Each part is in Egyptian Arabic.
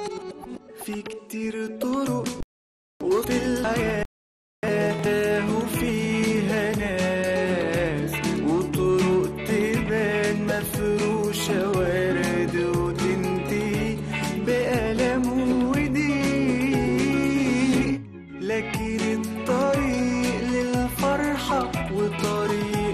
في كتير طرق وفي الحياة تاهوا فيها ناس وطرق تبان مفروشة ورد وتنتهي بألم وضيق لكن الطريق للفرحة وطريق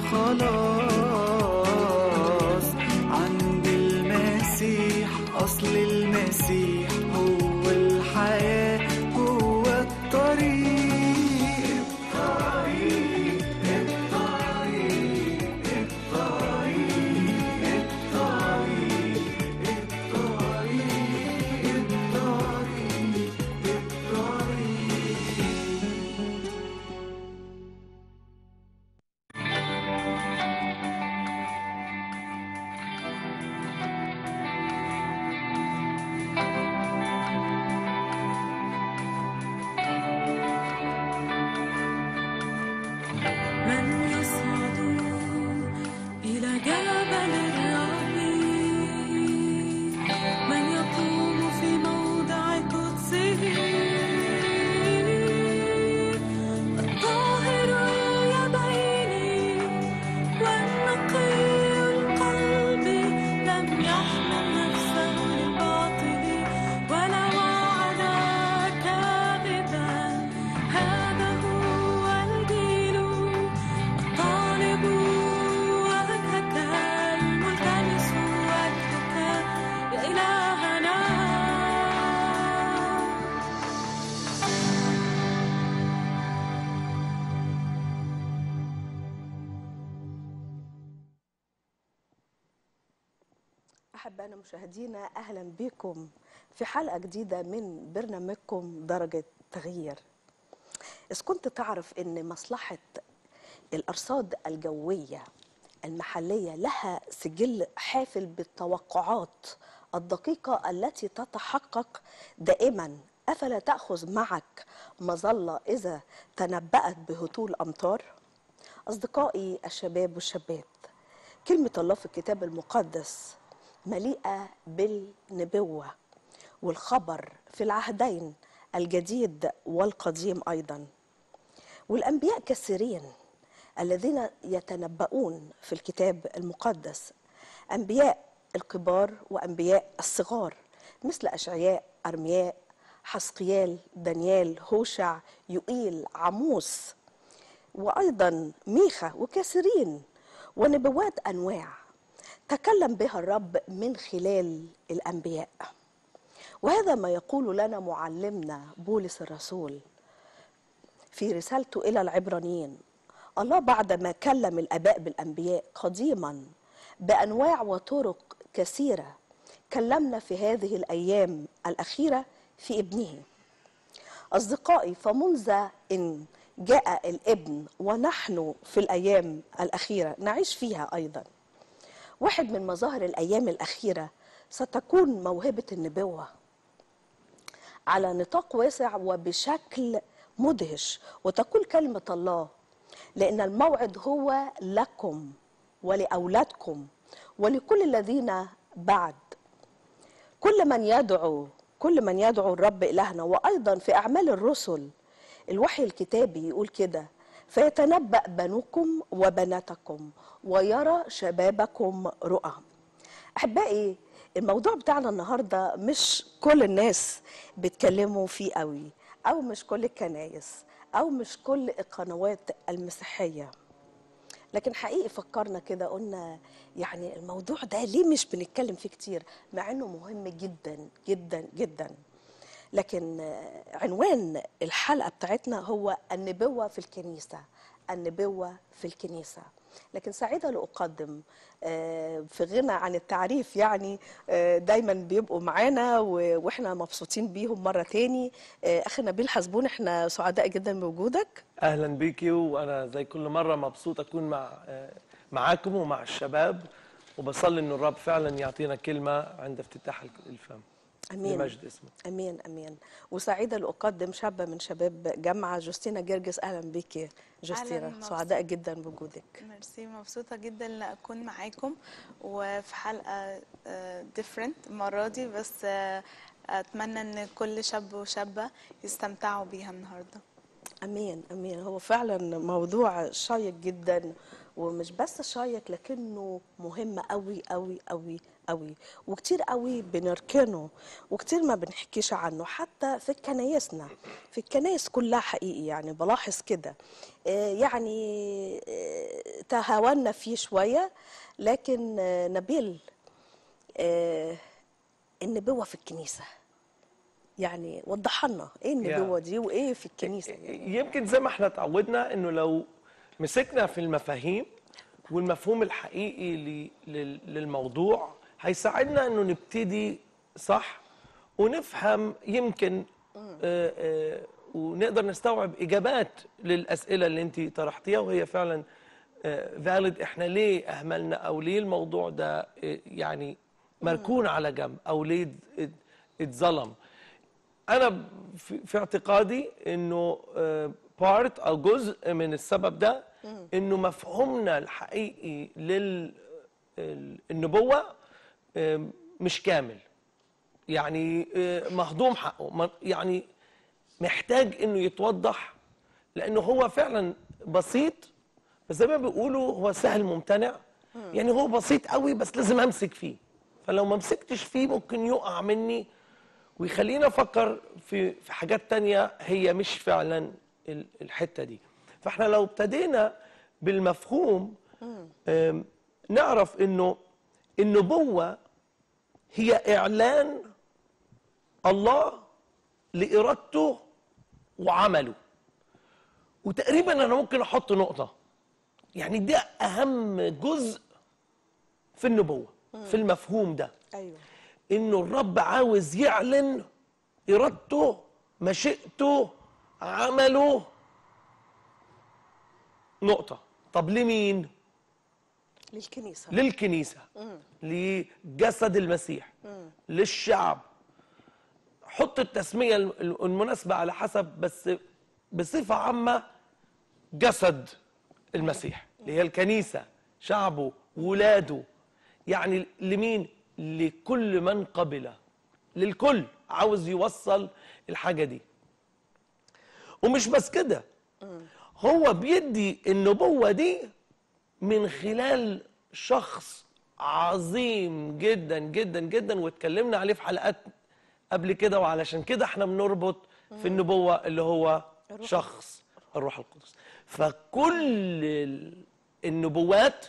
الخلاص عند المسيح أصل المسيح هو الحياة هو الطريق الطريق الطريق الطريق الطريق الطريق الطريق الطريق من يصعد إلى جبل الرب من يقوم في موضع قدسه الطاهر اليدين والنقي القلب لم يحمل نفسه للباطل ولا وعد كاذبا هذا هو الجيل الطالب وجهك الملتمس وجهك يا إلهنا أحبائنا مشاهدينا أهلا بكم في حلقة جديدة من برنامجكم درجة تغيير إذا كنت تعرف أن مصلحة الأرصاد الجوية المحلية لها سجل حافل بالتوقعات الدقيقة التي تتحقق دائما أفلا تأخذ معك مظلة إذا تنبأت بهطول أمطار؟ أصدقائي الشباب والشابات كلمة الله في الكتاب المقدس مليئة بالنبوة والخبر في العهدين الجديد والقديم أيضا والأنبياء كثيرين الذين يتنبؤون في الكتاب المقدس أنبياء الكبار وأنبياء الصغار مثل أشعياء أرمياء حسقيال دانيال هوشع يوئيل عموس وأيضا ميخا وكثيرين ونبوات أنواع تكلم بها الرب من خلال الأنبياء وهذا ما يقول لنا معلمنا بولس الرسول في رسالته إلى العبرانيين الله بعدما كلم الآباء بالأنبياء قديما بأنواع وطرق كثيرة كلمنا في هذه الأيام الأخيرة في ابنه أصدقائي فمنذ إن جاء الابن ونحن في الأيام الأخيرة نعيش فيها أيضا واحد من مظاهر الأيام الأخيرة ستكون موهبة النبوة على نطاق واسع وبشكل مدهش وتقول كلمة الله لأن الموعد هو لكم ولأولادكم ولكل الذين بعد كل من يدعو كل من يدعو الرب إلهنا وأيضا في أعمال الرسل الوحي الكتابي يقول كده فيتنبأ بنوكم وبناتكم ويرى شبابكم رؤى أحبائي الموضوع بتاعنا النهاردة مش كل الناس بيتكلموا فيه قوي أو مش كل الكنايس أو مش كل القنوات المسيحية لكن حقيقي فكرنا كده قلنا يعني الموضوع ده ليه مش بنتكلم فيه كتير مع انه مهم جدا جدا جدا لكن آه، عنوان الحلقه بتاعتنا هو النبوه في الكنيسه النبوه في الكنيسه لكن سعيده لاقدم آه، في غنى عن التعريف يعني آه، دايما بيبقوا معانا و- واحنا مبسوطين بيهم مره تاني آه، اخي نبيل حسبون احنا سعداء جدا بوجودك اهلا بيكي وانا زي كل مره مبسوط اكون مع آه، معاكم ومع الشباب وبصلي انه الرب فعلا يعطينا كلمه عند افتتاح الفم امين لمجد اسمه امين امين وسعيده لاقدم شابه من شباب جامعه جوستينا جرجس اهلا بيكي جوستينا أهلاً، سعداء جدا بوجودك ميرسي مبسوطة جدا ان اكون معاكم وفي حلقة ديفرنت المرة دي بس آه، اتمنى ان كل شاب وشابه يستمتعوا بيها النهارده امين امين هو فعلا موضوع شيق جدا ومش بس شيق لكنه مهم قوي قوي قوي قوي وكتير قوي بنركنه وكتير ما بنحكيش عنه حتى في كنايسنا في الكنايس كلها حقيقي يعني بلاحظ كده آه، يعني آه، تهاونا فيه شوية لكن آه، نبيل آه، النبوة في الكنيسة يعني وضح لنا ايه النبوة دي وايه في الكنيسة يعني يمكن زي ما احنا اتعودنا انه لو مسكنا في المفاهيم والمفهوم الحقيقي ل- لل- للموضوع هيساعدنا انه نبتدي صح ونفهم يمكن آه، آه، ونقدر نستوعب اجابات للاسئله اللي انت طرحتيها وهي فعلا فاليد احنا ليه اهملنا او ليه الموضوع ده آه، يعني مركون على جنب او ليه ات- اتظلم انا في, في اعتقادي انه بارت او جزء من السبب ده انه مفهومنا الحقيقي للنبوه مش كامل يعني آه، مهضوم حقه ما- يعني محتاج انه يتوضح لانه هو فعلا بسيط بس زي ما بيقولوا هو سهل ممتنع يعني هو بسيط قوي بس لازم امسك فيه فلو ما مسكتش فيه ممكن يقع مني ويخلينا افكر في في حاجات تانية هي مش فعلا ال- الحته دي فاحنا لو ابتدينا بالمفهوم آم، نعرف انه النبوه هي اعلان الله لارادته وعمله وتقريبا انا ممكن احط نقطه يعني ده اهم جزء في النبوه في المفهوم ده ايوه انه الرب عاوز يعلن ارادته مشيئته عمله نقطه طب لمين للكنيسة للكنيسه لجسد المسيح للشعب حط التسميه الم- المناسبه على حسب بس بصفه عامه جسد المسيح اللي هي الكنيسه شعبه ولاده يعني لمين لكل من قبله للكل عاوز يوصل الحاجه دي ومش بس كده هو بيدي النبوه دي من خلال شخص عظيم جدا جدا جدا واتكلمنا عليه في حلقات قبل كده وعلشان كده احنا بنربط في النبوة اللي هو شخص الروح القدس فكل ال- النبوات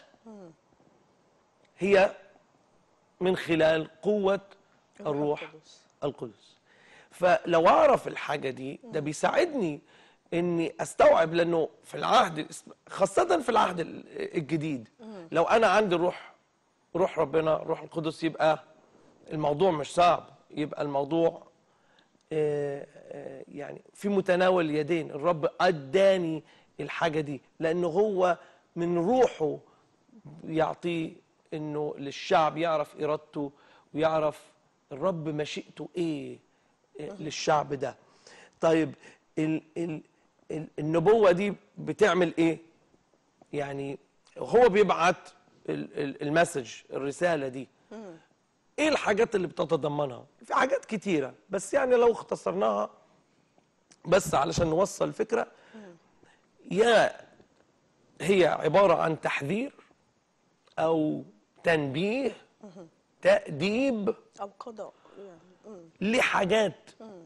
هي من خلال قوة الروح القدس. القدس فلو اعرف الحاجه دي ده بيساعدني اني استوعب لانه في العهد الإس- خاصه في العهد ال- الجديد لو انا عندي روح روح ربنا روح القدس يبقى الموضوع مش صعب يبقى الموضوع آه، آه، يعني في متناول اليدين الرب اداني الحاجه دي لانه هو من روحه يعطيه انه للشعب يعرف ارادته ويعرف الرب مشيئته ايه آه، للشعب ده طيب ال ال ال النبوه دي بتعمل ايه يعني هو بيبعت ال- ال- المسج الرساله دي ايه الحاجات اللي بتتضمنها في حاجات كتيره بس يعني لو اختصرناها بس علشان نوصل الفكره يا هي عباره عن تحذير او تنبيه تأديب او قضاء يعني مم. لحاجات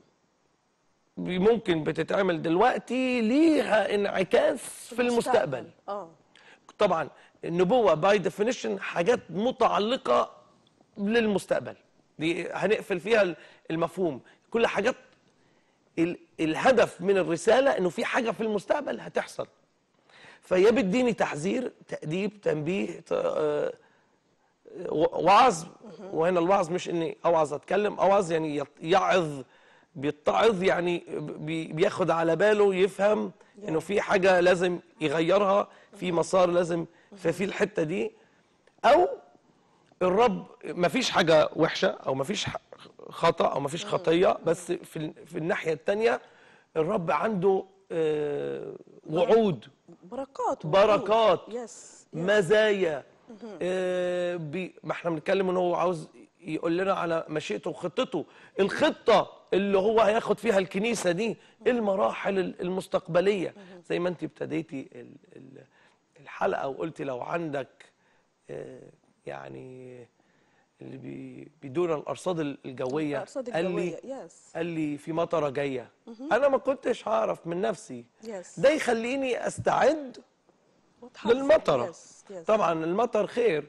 ممكن بتتعمل دلوقتي ليها انعكاس في المستقبل اه طبعا النبوه باي ديفينيشن حاجات متعلقه للمستقبل دي هنقفل فيها المفهوم كل حاجات ال- الهدف من الرساله انه في حاجه في المستقبل هتحصل فيا بتديني تحذير تأديب تنبيه ت- آه، و- وعظ وهنا الوعظ مش اني اوعظ اتكلم اوعظ يعني يط- يعظ بيتعظ يعني بي- بياخد على باله يفهم انه في حاجه لازم يغيرها في مسار لازم ففي الحته دي او الرب مفيش حاجه وحشه او مفيش ح- خطا او مفيش خطيه بس في ال- في الناحيه الثانيه الرب عنده آه، وعود بركات بركات. يس مزايا آه، بي ما احنا بنتكلم ان هو عاوز يقول لنا على مشيئته وخطته الخطة اللي هو هياخد فيها الكنيسة دي المراحل ال- المستقبلية زي ما انت ابتديتي ال- ال- الحلقة وقلتي لو عندك آه، يعني اللي بي- بيدون الأرصاد ال- الجوية الأرصاد قال لي الجوية يس قال لي في مطرة جاية أنا ما كنتش هعرف من نفسي يس ده يخليني أستعد وتحافظ. للمطرة يس يس طبعا المطر خير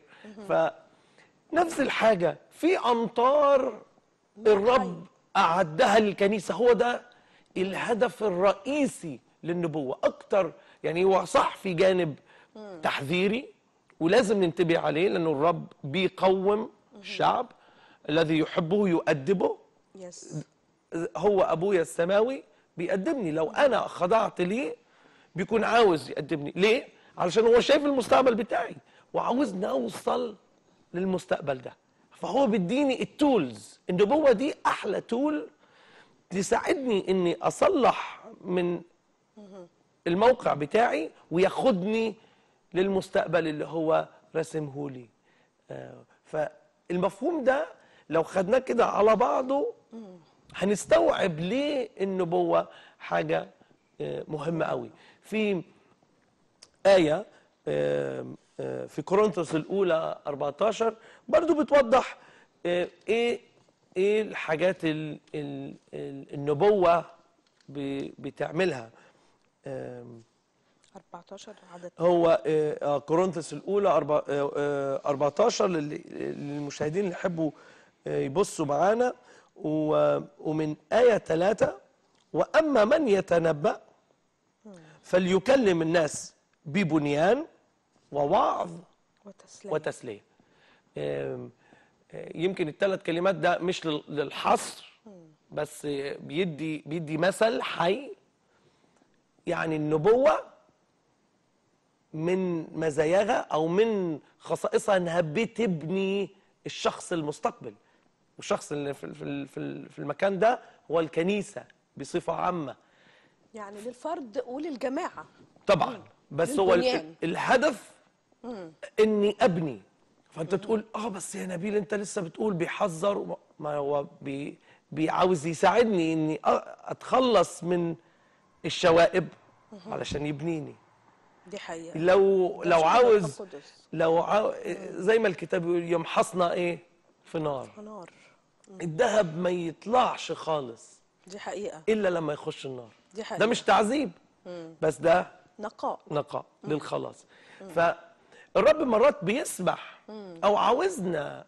فنفس الحاجة في أمطار الرب أعدها للكنيسة هو ده الهدف الرئيسي للنبوة أكتر يعني هو صح في جانب تحذيري ولازم ننتبه عليه لأنه الرب بيقوم الشعب الذي يحبه يؤدبه يس هو ابويا السماوي بيقدمني لو انا خضعت ليه بيكون عاوز يقدمني ليه علشان هو شايف المستقبل بتاعي وعاوزني اوصل للمستقبل ده فهو بيديني التولز النبوه دي احلى تول تساعدني اني اصلح من الموقع بتاعي وياخدني للمستقبل اللي هو رسمه لي آه، فالمفهوم ده لو خدناه كده على بعضه هنستوعب ليه النبوة حاجة آه، مهمة قوي في آية آه، آه، في كورنثوس الأولى 14 برضو بتوضح آه، إيه إيه الحاجات ال- ال- ال- النبوة ب- بتعملها آم، 14 عدد هو آه، آه، كورنثوس الاولى أربع- آه، آه، 14 للي- للمشاهدين اللي يحبوا آه، يبصوا معانا و- ومن آية ثلاثة وأما من يتنبأ فليكلم الناس ببنيان ووعظ وتسليم وتسلية آم، آه، يمكن الثلاث كلمات ده مش لل- للحصر بس آه، بيدي بيدي مثل حي يعني النبوة من مزاياها او من خصائصها انها بتبني الشخص المستقبل والشخص اللي في في في في المكان ده هو الكنيسه بصفه عامه يعني للفرد وللجماعة طبعا بس هو ال- للبنيان. الهدف اني ابني فانت تقول اه بس يا نبيل انت لسه بتقول بيحذر وما- ما هو بي بيعاوز يساعدني اني أ- اتخلص من الشوائب علشان يبنيني دي حقيقة لو ده لو شغل عاوز الروح القدس. لو عاو... زي ما الكتاب يقول يمحصنا ايه في نار نار الذهب ما يطلعش خالص دي حقيقة الا لما يخش النار دي حقيقة ده مش تعذيب بس ده نقاء نقاء للخلاص فالرب مرات بيسمح او عاوزنا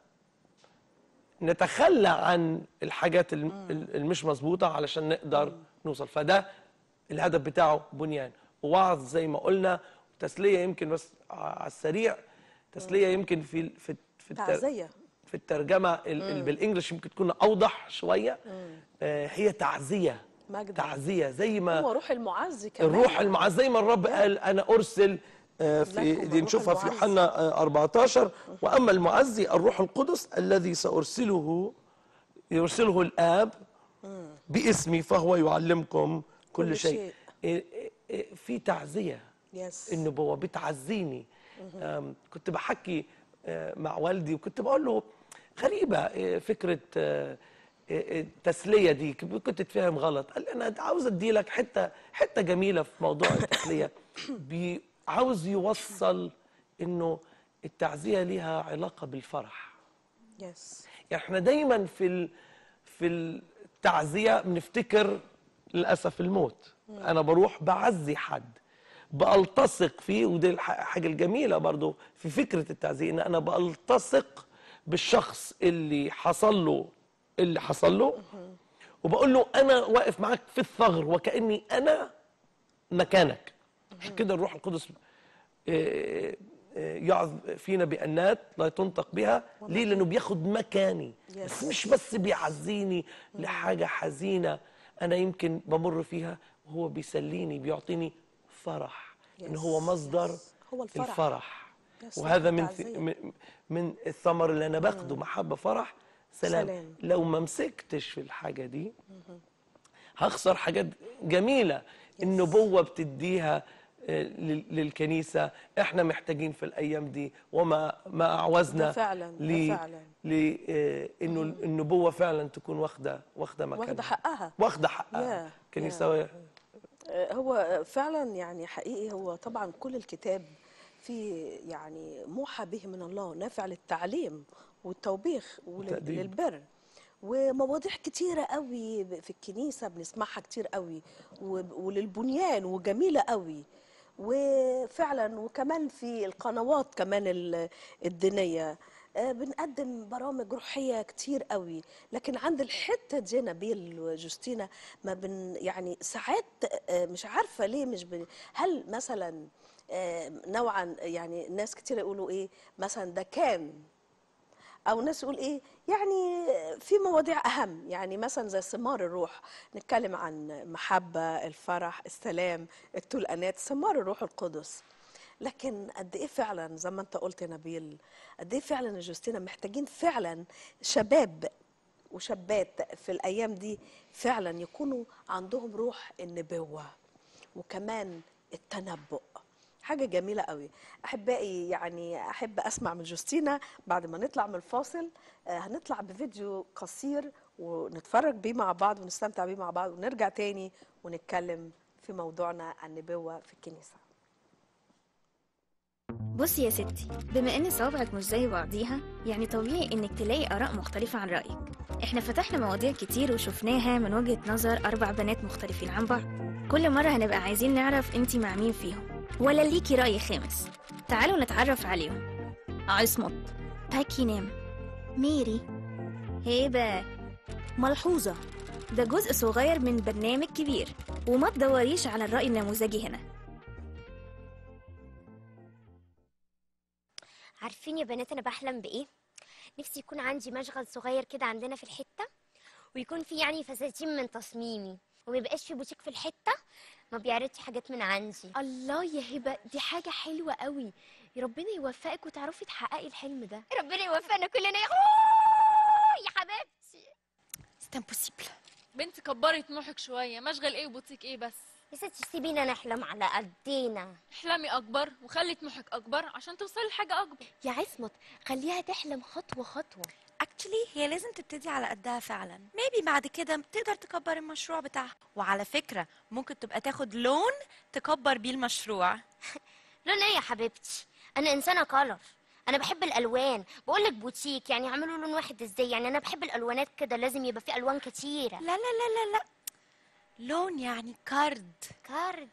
نتخلى عن الحاجات الم- ال- المش مظبوطه علشان نقدر نوصل فده الهدف بتاعه بنيان ووعظ زي ما قلنا تسليه يمكن بس على السريع تسليه يمكن في ال- في في التر- تعزية في الترجمه ال- ال- بالانجلش يمكن تكون اوضح شويه آه، هي تعزيه مجد تعزيه زي ما هو روح المعز كمان الروح المعز زي ما الرب قال انا ارسل آه، في لكم دي الروح نشوفها في المعز. يوحنا آه، 14 واما المعزي الروح القدس الذي سارسله يرسله الاب باسمي فهو يعلمكم كل, كل شيء, شيء. إيه- إيه- إيه، في تعزيه يس النبوة بتعزيني أم، كنت بحكي آه، مع والدي وكنت بقول له غريبة آه، فكرة آه، آه، التسلية دي كنت تفهم غلط قال لي أنا عاوز أدي لك حتة حتة جميلة في موضوع التسلية بي- عاوز يوصل إنه التعزية ليها علاقة بالفرح يس يعني احنا دايما في ال... في التعزيه بنفتكر للاسف الموت انا بروح بعزي حد بلتصق فيه ودي الح- الحاجه الجميله برضو في فكره التعزيه ان انا بلتصق بالشخص اللي حصل له اللي حصل له وبقول له انا واقف معاك في الثغر وكاني انا مكانك عشان كده الروح القدس آه، آه، يعظ فينا بأنات لا تنطق بها ليه لأنه بياخد مكاني بس Yes. مش بس بيعزيني لحاجة حزينة أنا يمكن بمر فيها وهو بيسليني بيعطيني فرح إن هو Yes, مصدر yes. هو الفرح. الفرح Yes, وهذا من التعزية. من- من الثمر اللي أنا باخده محبة فرح سلام, سلام. لو ما مسكتش في الحاجة دي هخسر حاجات جميلة النبوة بتديها آه، لل- للكنيسه احنا محتاجين في الايام دي وما ما اعوزنا ده فعلاً، ده ل- فعلاً. ل آه، انه النبوه فعلا تكون واخده واخده مكانها واخدة حقها. واخده حقها يا- كنيسه آه، هو فعلا يعني حقيقي هو طبعا كل الكتاب في يعني موحى به من الله نافع للتعليم والتوبيخ والتأديب. وللبر ومواضيع كتيرة قوي في الكنيسة بنسمعها كتير قوي و- وللبنيان وجميلة قوي وفعلا وكمان في القنوات كمان ال- الدينية آه، بنقدم برامج روحية كتير قوي لكن عند الحتة دي نبيل وجوستينا ما بن يعني ساعات آه، مش عارفة ليه مش بن هل مثلا آه، نوعا يعني ناس كتير يقولوا ايه مثلا ده كان او ناس يقول ايه يعني في مواضيع اهم يعني مثلا زي ثمار الروح نتكلم عن محبه الفرح السلام التلقانات ثمار الروح القدس لكن قد ايه فعلا زي ما انت قلت يا نبيل قد ايه فعلا يا جوستينا محتاجين فعلا شباب وشابات في الايام دي فعلا يكونوا عندهم روح النبوه وكمان التنبؤ حاجة جميلة قوي أحبائي يعني أحب أسمع من جوستينا بعد ما نطلع من الفاصل آه، هنطلع بفيديو قصير ونتفرج بيه مع بعض ونستمتع بيه مع بعض ونرجع تاني ونتكلم في موضوعنا النبوة في الكنيسة بصي يا ستي بما ان صوابعك مش زي بعضيها يعني طبيعي انك تلاقي اراء مختلفة عن رأيك احنا فتحنا مواضيع كتير وشفناها من وجهة نظر اربع بنات مختلفين عن بعض كل مرة هنبقى عايزين نعرف انتي مع مين فيهم ولا ليكي رأي خامس تعالوا نتعرف عليهم عصمت باكي نام ميري هبة ملحوظة ده جزء صغير من برنامج كبير وما تدوريش على الرأي النموذجي هنا عارفين يا بنات انا بحلم بايه نفسي يكون عندي مشغل صغير كده عندنا في الحته ويكون في يعني فساتين من تصميمي وما يبقاش في بوتيك في الحته ما بيعرضش حاجات من عندي الله يا هبه دي حاجه حلوه قوي يا ربنا يوفقك وتعرفي تحققي الحلم ده ربنا يوفقنا كلنا يا أوه، يا حبيبتي c'est impossible بنتي كبري طموحك شويه مشغل ايه وبوتيك ايه بس يا ستي سيبينا نحلم على قدينا احلمي اكبر وخلي طموحك اكبر عشان توصلي لحاجه اكبر يا عصمت خليها تحلم خطوه خطوه اكشلي هي لازم تبتدي على قدها فعلا ميبي بعد كده تقدر تكبر المشروع بتاعها وعلى فكرة ممكن تبقى تاخد لون تكبر بيه المشروع لون ايه يا حبيبتي انا انسانه كلر انا بحب الالوان بقول لك بوتيك يعني اعملوا لون واحد ازاي يعني انا بحب الالوانات كده لازم يبقى في الوان كتيره لا لا لا لا لا لون يعني كارد كارد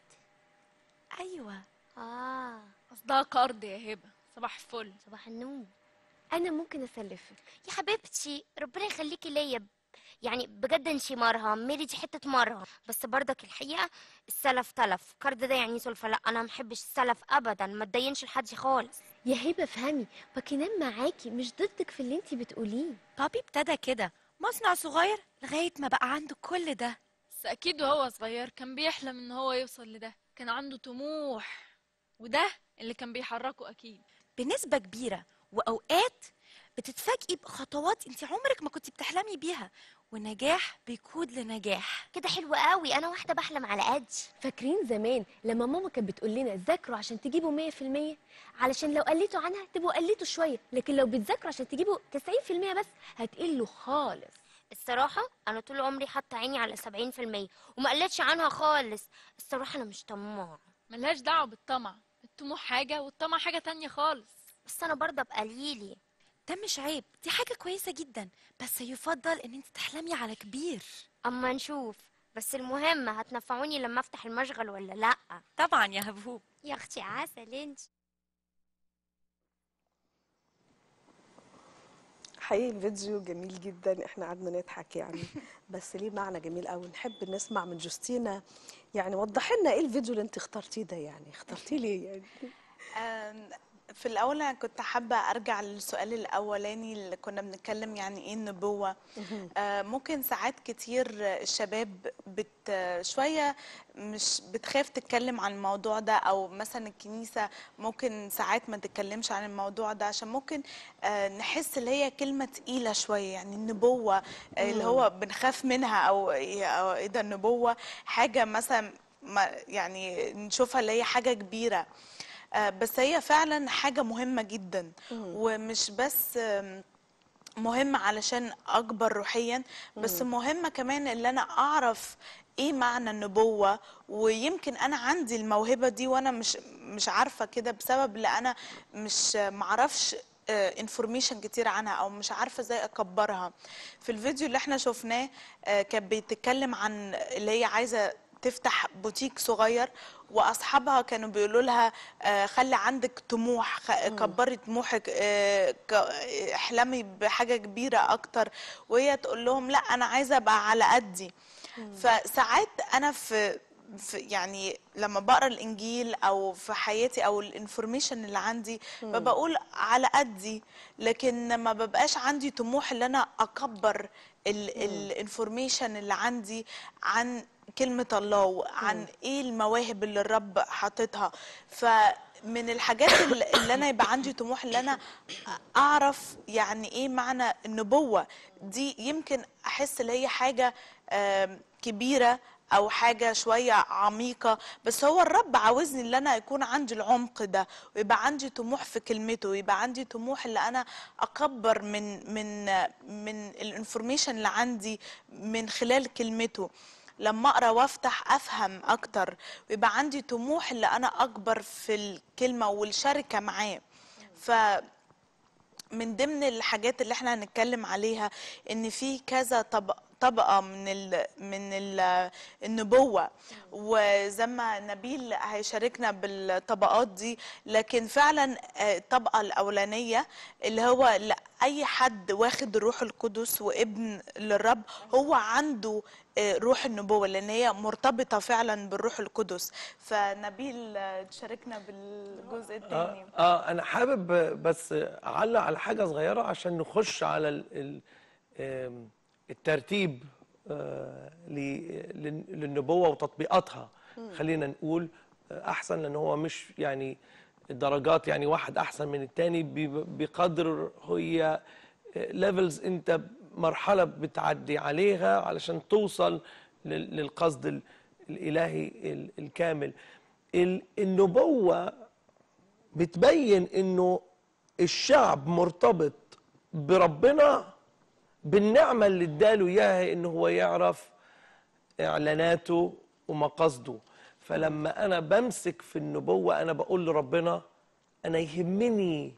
ايوه اه قصدها قرض يا هبه صباح الفل صباح النور انا ممكن اسلفك يا حبيبتي ربنا يخليكي ليا يعني بجد انتي مرهم ميري دي حته مرهم بس برضك الحقيقه السلف تلف كارد ده يعني سلفه لا انا ما بحبش السلف ابدا ما تدينش لحد خالص يا هبه افهمي باكينام معاكي مش ضدك في اللي انتي بتقوليه بابي ابتدى كده مصنع صغير لغاية ما بقى عنده كل ده بس اكيد وهو صغير كان بيحلم ان هو يوصل لده كان عنده طموح وده اللي كان بيحركه اكيد بنسبة كبيرة وأوقات بتتفاجئي بخطوات انت عمرك ما كنت بتحلمي بيها ونجاح بيقود لنجاح كده حلو قوي انا واحده بحلم على قدي فاكرين زمان لما ماما كانت بتقول لنا ذاكروا عشان تجيبوا 100% علشان لو قلتوا عنها تبقوا قلتوا شويه لكن لو بتذاكروا عشان تجيبوا 90% بس هتقلوا خالص الصراحه انا طول عمري حاطه عيني على 70% وما قلتش عنها خالص الصراحه انا مش طماعه ملهاش دعوه بالطمع الطموح حاجه والطمع حاجه تانية خالص بس انا برضه بقليلي ده مش عيب دي حاجة كويسة جدا بس يفضل ان انت تحلمي على كبير اما نشوف بس المهم هتنفعوني لما افتح المشغل ولا لا طبعا يا هبهوب يا اختي عسل انت حقيقي الفيديو جميل جدا احنا قعدنا نضحك يعني بس ليه معنى جميل قوي نحب نسمع من جوستينا يعني وضحي لنا ايه الفيديو اللي انت اخترتيه ده يعني اخترتيه ليه يعني آم، في الأول أنا كنت حابة أرجع للسؤال الأولاني اللي كنا بنتكلم يعني إيه النبوة آه، ممكن ساعات كتير الشباب بت شوية مش بتخاف تتكلم عن الموضوع ده أو مثلا الكنيسة ممكن ساعات ما تتكلمش عن الموضوع ده عشان ممكن آه، نحس اللي هي كلمة تقيلة شوية يعني النبوة آه، اللي هو بنخاف منها أو إيه أو إيه ده النبوة حاجة مثلا ما يعني نشوفها اللي هي حاجة كبيرة آه، بس هي فعلا حاجة مهمة جدا ومش بس آم، مهمة علشان أكبر روحيا بس مهمة كمان اللي أنا أعرف إيه معنى النبوة ويمكن أنا عندي الموهبة دي وأنا مش مش عارفة كده بسبب اللي أنا مش معرفش انفورميشن كتير عنها او مش عارفه ازاي اكبرها في الفيديو اللي احنا شفناه آه، كانت بتتكلم عن اللي هي عايزه تفتح بوتيك صغير واصحابها كانوا بيقولوا لها آه، خلي عندك طموح خ- كبري طموحك آه، ك- احلمي بحاجه كبيره اكتر وهي تقول لهم لا انا عايزه ابقى على قدي فساعات انا في في يعني لما بقرا الانجيل او في حياتي او الانفورميشن اللي عندي بقول على قدي لكن ما ببقاش عندي طموح ان انا اكبر الانفورميشن اللي عندي عن كلمة الله وعن ايه المواهب اللي الرب حاططها فمن الحاجات اللي اللي انا يبقى عندي طموح ان انا اعرف يعني ايه معنى النبوة دي يمكن احس ان هي حاجة آم، كبيرة او حاجه شويه عميقه بس هو الرب عاوزني ان انا يكون عندي العمق ده ويبقى عندي طموح في كلمته ويبقى عندي طموح ان انا اكبر من من من الانفورميشن اللي عندي من خلال كلمته لما اقرا وافتح افهم اكتر ويبقى عندي طموح ان انا اكبر في الكلمه والشركه معاه ف من ضمن الحاجات اللي احنا هنتكلم عليها ان في كذا طبق طبقه من ال من ال النبوه وزي ما نبيل هيشاركنا بالطبقات دي لكن فعلا آه، الطبقه الاولانيه اللي هو لا اي حد واخد الروح القدس وابن للرب هو عنده آه، روح النبوه لان هي مرتبطه فعلا بالروح القدس فنبيل آه، تشاركنا بالجزء آه, الثاني اه انا حابب بس اعلق على حاجه صغيره عشان نخش على ال ال آم، الترتيب آه ل- لل- للنبوه وتطبيقاتها خلينا نقول آه، احسن لان هو مش يعني الدرجات يعني واحد احسن من التاني ب- بقدر هي ليفلز انت مرحله بتعدي عليها علشان توصل لل- للقصد ال- الالهي ال- الكامل ال- النبوه بتبين انه الشعب مرتبط بربنا بالنعمه اللي اداله اياها انه هو يعرف اعلاناته ومقاصده فلما انا بمسك في النبوه انا بقول لربنا انا يهمني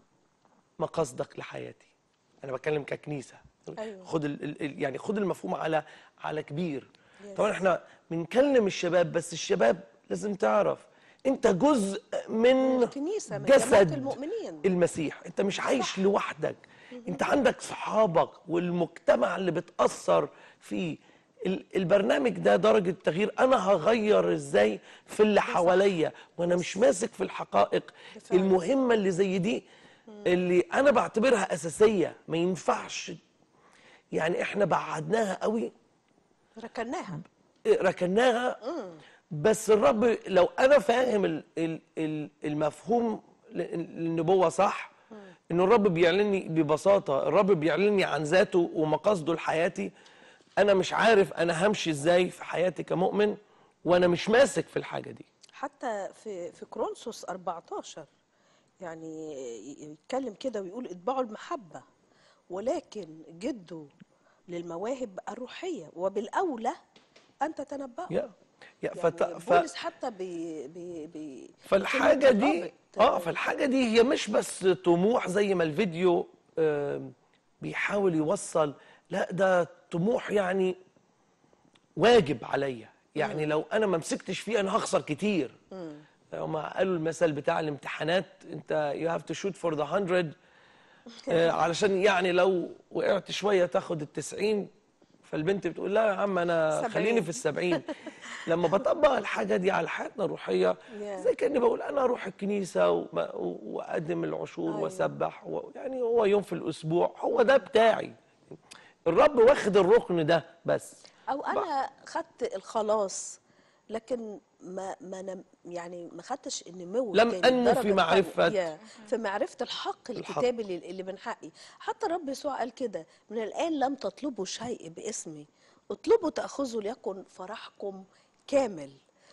مقاصدك لحياتي انا بتكلم ككنيسه أيوة. خد ال ال يعني خد المفهوم على على كبير طبعا احنا بنكلم الشباب بس الشباب لازم تعرف انت جزء من الكنيسة، من جماعة جسد المؤمنين. المسيح انت مش عايش لوحدك انت عندك صحابك والمجتمع اللي بتأثر فيه ال- البرنامج ده درجة تغيير انا هغير ازاي في اللي حواليا وانا مش ماسك في الحقائق المهمة اللي زي دي اللي انا بعتبرها اساسية ما ينفعش يعني احنا بعدناها قوي ركناها ركناها بس الرب لو انا فاهم ال- ال- ال- المفهوم ل- للنبوه صح انه الرب بيعلني ببساطه الرب بيعلني عن ذاته ومقاصده لحياتي انا مش عارف انا همشي ازاي في حياتي كمؤمن وانا مش ماسك في الحاجه دي حتى في في كرونسوس 14 يعني يتكلم كده ويقول اتبعوا المحبة ولكن جدوا للمواهب الروحية وبالأولى أن تتنبأوا يا يا يعني فت... ف... بولس حتى بي بي بي فالحاجة كلمة دي الرابط، اه فالحاجة دي هي مش بس طموح زي ما الفيديو آم، بيحاول يوصل لا ده طموح يعني واجب عليا يعني لو انا ما مسكتش فيه انا هخسر كتير هما قالوا المثل بتاع الامتحانات انت you have to shoot for the 100 آه، علشان يعني لو وقعت شوية تاخد التسعين فالبنت بتقول لا يا عم انا سبعين. خليني في السبعين لما بطبق الحاجة دي على حياتنا الروحية Yeah. زي كأني بقول أنا أروح الكنيسة وما- و- وأقدم العشور أيوة. وأسبح و- يعني هو يوم في الأسبوع هو ده بتاعي الرب واخد الركن ده بس أو أنا خدت الخلاص لكن ما ما أنا يعني ما خدتش النمو لم التاني، أنمو الدرجة في معرفة التانية. Yeah. في معرفة الحق الحق. الكتابي اللي اللي من حقي حتى الرب يسوع قال كده من الآن لم تطلبوا شيء باسمي اطلبوا تأخذوا ليكن فرحكم كامل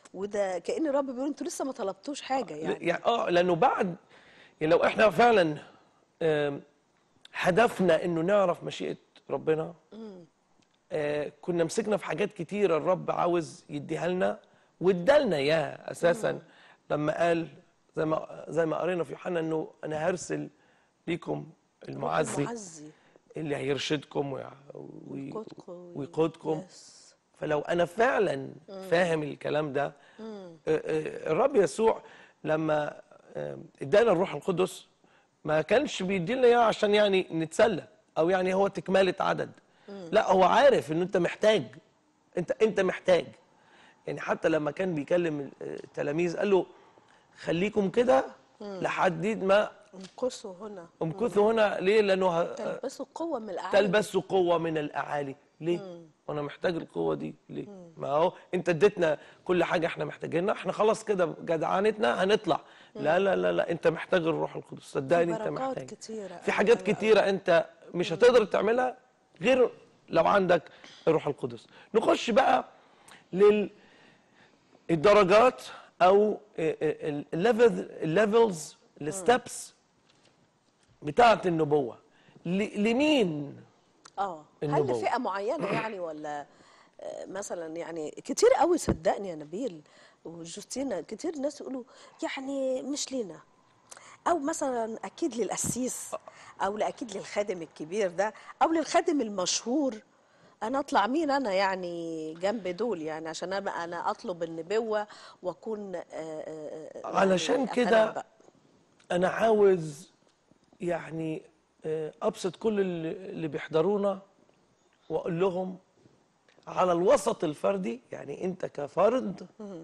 وده كأن الرب بيقول انتوا لسه ما طلبتوش حاجة يعني يعني اه لانه بعد يعني لو احنا فعلا آم، هدفنا انه نعرف مشيئه ربنا آه، كنا مسكنا في حاجات كتيره الرب عاوز يديها لنا وادالنا اياها اساسا لما قال زي ما زي ما قرينا في يوحنا انه انا هرسل ليكم المعزي المعزي اللي هيرشدكم ويع- وي- ويقودكم. ويقودكم يس. فلو انا فعلا فاهم الكلام ده آه، آه، الرب يسوع لما آه، ادانا الروح القدس ما كانش بيدينا اياه عشان يعني نتسلى او يعني هو تكمله عدد لا هو عارف ان انت محتاج انت انت محتاج يعني حتى لما كان بيكلم التلاميذ قال له خليكم كده لحد ما امكثوا هنا امكثوا هنا ليه لانه ه- تلبسوا قوة من الأعالي تلبسوا قوة من الأعالي ليه؟ وأنا محتاج القوة دي ليه؟ ما هو أنت اديتنا كل حاجة احنا محتاجينها احنا خلاص كده جدعانتنا هنطلع لا لا لا لا أنت محتاج الروح القدس صدقني أنت بركات محتاج كتيرة في حاجات كتيرة أنت مش هتقدر تعملها غير لو عندك الروح القدس نخش بقى لل الدرجات او الليفل الليفلز الستبس بتاعه النبوه ل- لمين اه هل النبوة. لفئة معينة يعني ولا آه، مثلا يعني كتير قوي صدقني يا نبيل وجوستينا كتير ناس يقولوا يعني مش لينا او مثلا اكيد للقسيس او لاكيد للخادم الكبير ده او للخادم المشهور انا اطلع مين انا يعني جنب دول يعني عشان انا انا اطلب النبوه واكون آه، آه، آه، علشان يعني كده أتنبأ. انا عاوز يعني آه، ابسط كل اللي اللي بيحضرونا واقول لهم على الوسط الفردي يعني انت كفرد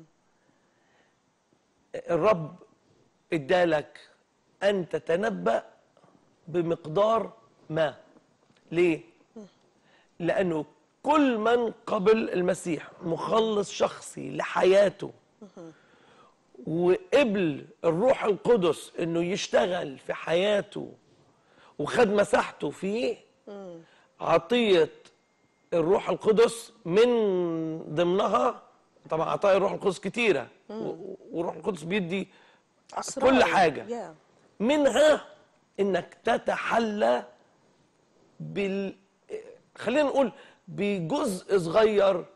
الرب ادالك ان تتنبأ بمقدار ما ليه لانه كل من قبل المسيح مخلص شخصي لحياته وقبل الروح القدس انه يشتغل في حياته وخد مساحته فيه عطية الروح القدس من ضمنها طبعا عطايا الروح القدس كتيرة و- والروح القدس بيدي أسرار. كل حاجة يا. منها انك تتحلى بال خلينا نقول بجزء صغير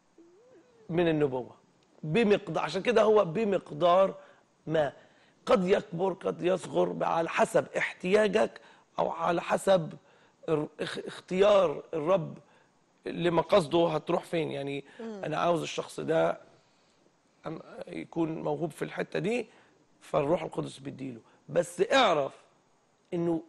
من النبوة بمقدار عشان كده هو بمقدار ما قد يكبر قد يصغر على حسب احتياجك او على حسب ار- اخ- اختيار الرب لمقاصده هتروح فين يعني انا عاوز الشخص ده أم- يكون موهوب في الحتة دي فالروح القدس بيديله بس اعرف انه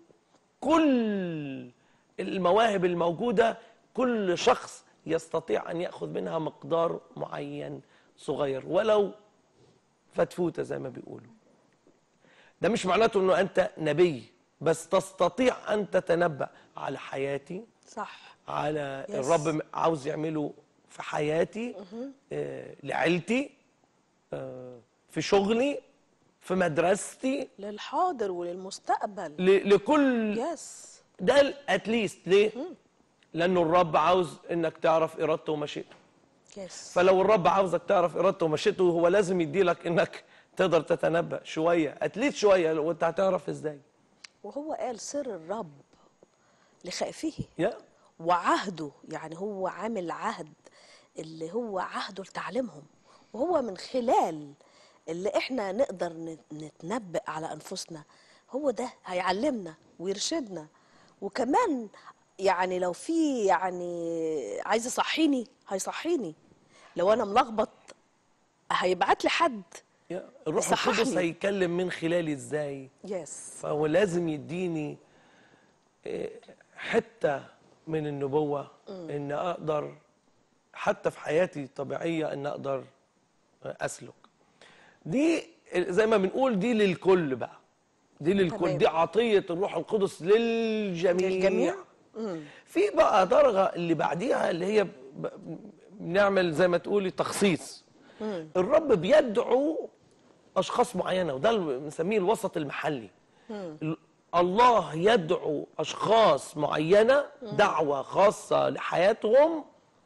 كل المواهب الموجودة كل شخص يستطيع أن يأخذ منها مقدار معين صغير ولو فتفوتة زي ما بيقولوا ده مش معناته أنه أنت نبي بس تستطيع أن تتنبأ على حياتي صح على Yes. الرب عاوز يعمله في حياتي آه، لعيلتي آه، في شغلي في مدرستي للحاضر وللمستقبل ل- لكل يس ده اتليست ليه؟ لانه الرب عاوز انك تعرف ارادته ومشيئته يس فلو الرب عاوزك تعرف ارادته ومشيئته هو لازم يديلك انك تقدر تتنبأ شويه اتليست شويه وانت هتعرف ازاي وهو قال سر الرب لخائفه يا وعهده يعني هو عامل عهد اللي هو عهده لتعليمهم وهو من خلال اللي احنا نقدر نت- نتنبأ على انفسنا هو ده هيعلمنا ويرشدنا وكمان يعني لو في يعني عايز يصحيني هيصحيني لو انا ملخبط هيبعت لي حد يا الروح يصححني. القدس هيكلم من خلالي ازاي يس فهو لازم يديني آه، حته من النبوه ان اقدر حتى في حياتي الطبيعيه ان اقدر اسلك دي زي ما بنقول دي للكل بقى دي للكل تمام. دي عطيه الروح القدس للجميع, للجميع؟ في بقى درجه اللي بعديها اللي هي ب- بنعمل زي ما تقولي تخصيص الرب بيدعو اشخاص معينه وده اللي بنسميه الوسط المحلي ال- الله يدعو اشخاص معينه دعوه خاصه لحياتهم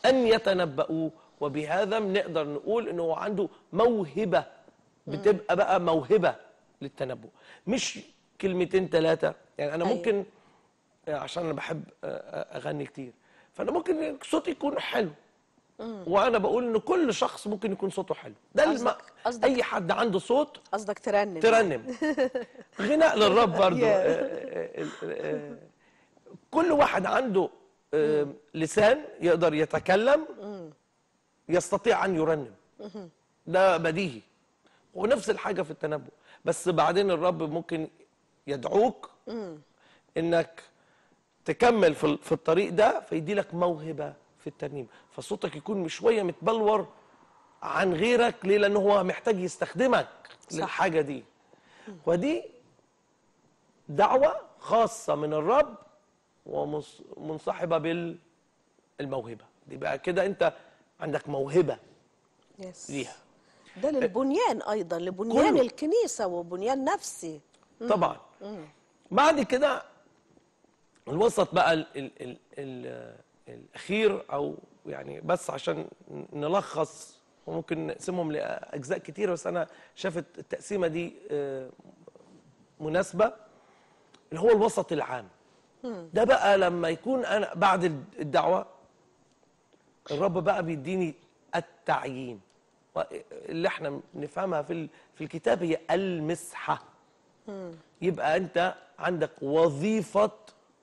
ان يتنبؤوا وبهذا بنقدر نقول انه هو عنده موهبه بتبقى بقى موهبه للتنبؤ مش كلمتين ثلاثه يعني انا أيوة. ممكن آه، عشان انا بحب آه، آه، اغني كتير فانا ممكن صوتي يكون حلو وانا بقول ان كل شخص ممكن يكون صوته حلو ده الم... قصدك- قصدك- اي حد عنده صوت قصدك ترنم ترنم غناء للرب برضو Yeah. آه، آه، آه، آه، كل واحد عنده آه، لسان يقدر يتكلم يستطيع ان يرنم ده بديهي ونفس الحاجه في التنبؤ بس بعدين الرب ممكن يدعوك انك تكمل في في الطريق ده فيدي لك موهبه في الترنيم فصوتك يكون شويه متبلور عن غيرك ليه لانه هو محتاج يستخدمك صح. للحاجه دي ودي دعوه خاصه من الرب ومنصحبه بالموهبه دي بقى كده انت عندك موهبه يس. ليها ده للبنيان ايضا لبنيان كله. الكنيسه وبنيان نفسي طبعا بعد كده الوسط بقى ال ال ال ال الاخير او يعني بس عشان نلخص وممكن نقسمهم لاجزاء كتيره بس انا شايف التقسيمه دي آه، مناسبه اللي هو الوسط العام ده بقى لما يكون انا بعد الدعوه الرب بقى بيديني التعيين اللي احنا نفهمها في ال- في الكتاب هي المسحه يبقى انت عندك وظيفه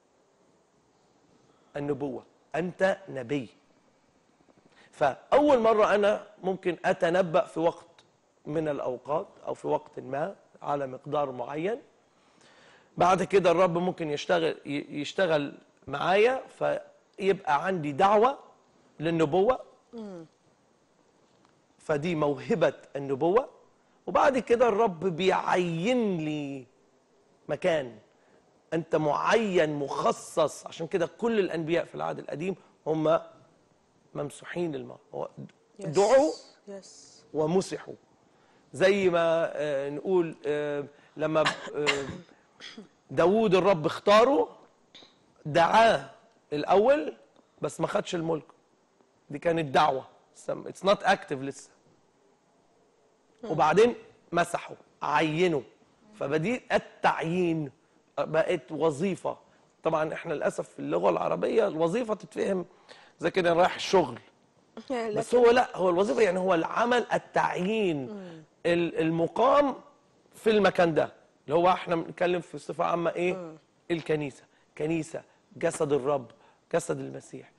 النبوه انت نبي فاول مره انا ممكن اتنبا في وقت من الاوقات او في وقت ما على مقدار معين بعد كده الرب ممكن يشتغل ي- يشتغل معايا فيبقى عندي دعوه للنبوه فدي موهبه النبوه وبعد كده الرب بيعين لي مكان انت معين مخصص عشان كده كل الانبياء في العهد القديم هم ممسوحين الماء هو يس. دعوا يس ومسحوا زي ما آه، نقول آه، لما آه، داوود الرب اختاره دعاه الاول بس ما خدش الملك دي كانت دعوه اتس نوت اكتف لسه وبعدين مسحوا عينوا فبدي التعيين بقت وظيفه طبعا احنا للاسف في اللغه العربيه الوظيفه تتفهم زي كده رايح الشغل بس هو لا هو الوظيفه يعني هو العمل التعيين ال- المقام في المكان ده اللي هو احنا بنتكلم في صفه عامه ايه الكنيسه كنيسه جسد الرب جسد المسيح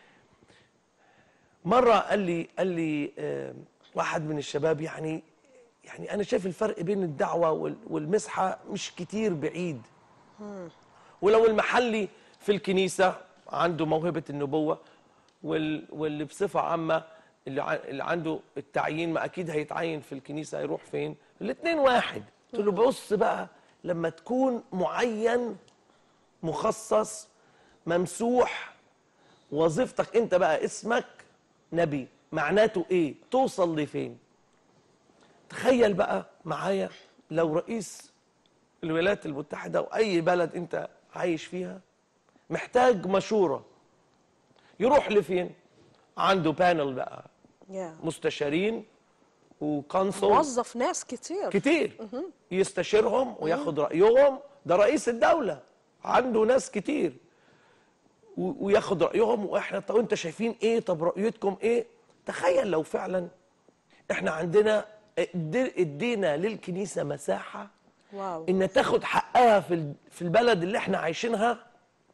مره قال لي قال لي آه، واحد من الشباب يعني يعني انا شايف الفرق بين الدعوه وال- والمسحه مش كتير بعيد ولو المحلي في الكنيسه عنده موهبه النبوه وال- واللي بصفه عامه اللي ع- اللي عنده التعيين ما اكيد هيتعين في الكنيسه هيروح فين الاثنين واحد قلت له بص بقى لما تكون معين مخصص ممسوح وظيفتك انت بقى اسمك نبي معناته ايه توصل لفين تخيل بقى معايا لو رئيس الولايات المتحدة أو أي بلد أنت عايش فيها محتاج مشورة يروح لفين؟ عنده بانل بقى يا. مستشارين وكونسل موظف ناس كتير كتير يستشيرهم وياخد رأيهم ده رئيس الدولة عنده ناس كتير و- وياخد رأيهم واحنا طب انت شايفين ايه طب رأيتكم ايه تخيل لو فعلا احنا عندنا ادي- ادينا للكنيسة مساحة واو ان تاخد حقها في ال- في البلد اللي احنا عايشينها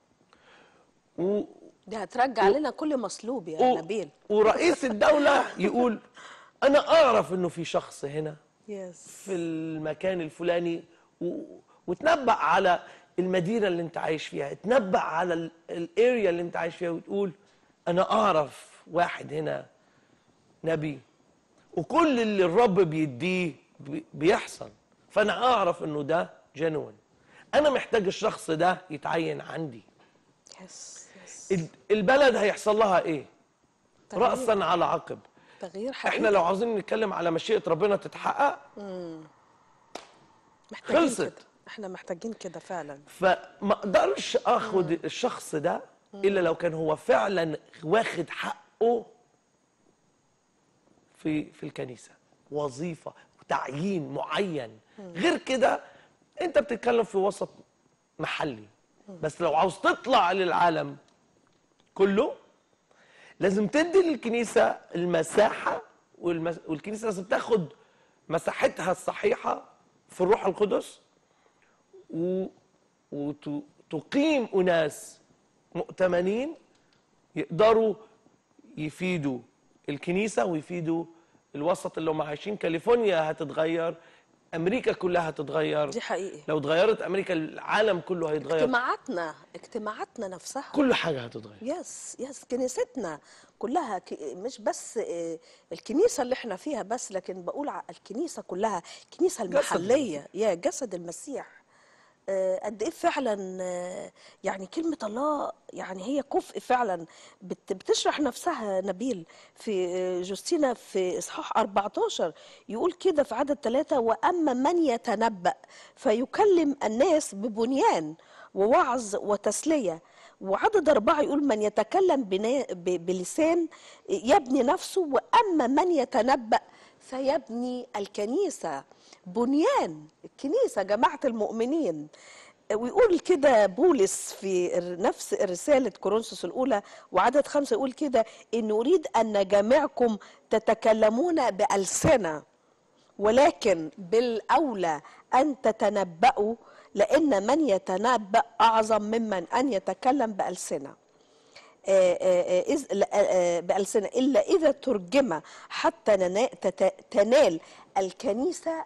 و دي هترجع لنا كل مصلوب يا و- نبيل ورئيس الدولة يقول انا اعرف انه في شخص هنا يس في المكان الفلاني و... وتنبأ على المدينة اللي انت عايش فيها تنبأ على ال- الاريا اللي انت عايش فيها وتقول انا اعرف واحد هنا نبي وكل اللي الرب بيديه بي- بيحصل فانا اعرف انه ده جنون انا محتاج الشخص ده يتعين عندي يس يس ال- البلد هيحصل لها ايه تغيير. رأسا على عقب تغيير حقيقي احنا لو عاوزين نتكلم على مشيئة ربنا تتحقق محتاجين خلصت. كده احنا محتاجين كده فعلا فما اقدرش اخد الشخص ده الا لو كان هو فعلا واخد حق حقه في في الكنيسه وظيفه وتعيين معين غير كده انت بتتكلم في وسط محلي بس لو عاوز تطلع للعالم كله لازم تدي للكنيسه المساحه والمس... والكنيسه لازم تاخد مساحتها الصحيحه في الروح القدس و... وتقيم اناس مؤتمنين يقدروا يفيدوا الكنيسه ويفيدوا الوسط اللي هم عايشين كاليفورنيا هتتغير امريكا كلها هتتغير دي حقيقي لو اتغيرت امريكا العالم كله هيتغير اجتماعاتنا اجتماعاتنا نفسها كل حاجه هتتغير يس يس كنيستنا كلها ك... مش بس آه، الكنيسة اللي احنا فيها بس لكن بقول ع- الكنيسة كلها الكنيسة المحلية يا جسد المسيح آه، قد ايه فعلا آه، يعني كلمة الله يعني هي كفء فعلا بت- بتشرح نفسها نبيل في آه، جوستينا في اصحاح 14 يقول كده في عدد ثلاثة واما من يتنبأ فيكلم الناس ببنيان ووعظ وتسلية وعدد أربعة يقول من يتكلم بنا- ب- بلسان يبني نفسه وأما من يتنبأ فيبني الكنيسة بنيان الكنيسة جماعة المؤمنين ويقول كده بولس في ال- نفس رسالة كورنثوس الأولى وعدد خمسة يقول كده إن أريد أن جميعكم تتكلمون بألسنة ولكن بالأولى أن تتنبأوا لأن من يتنبأ أعظم ممن أن يتكلم بألسنة آه، آه، آه، إذ- لا- آه، آه، بألسنة إلا إذا ترجم حتى ننا- تت- تنال الكنيسة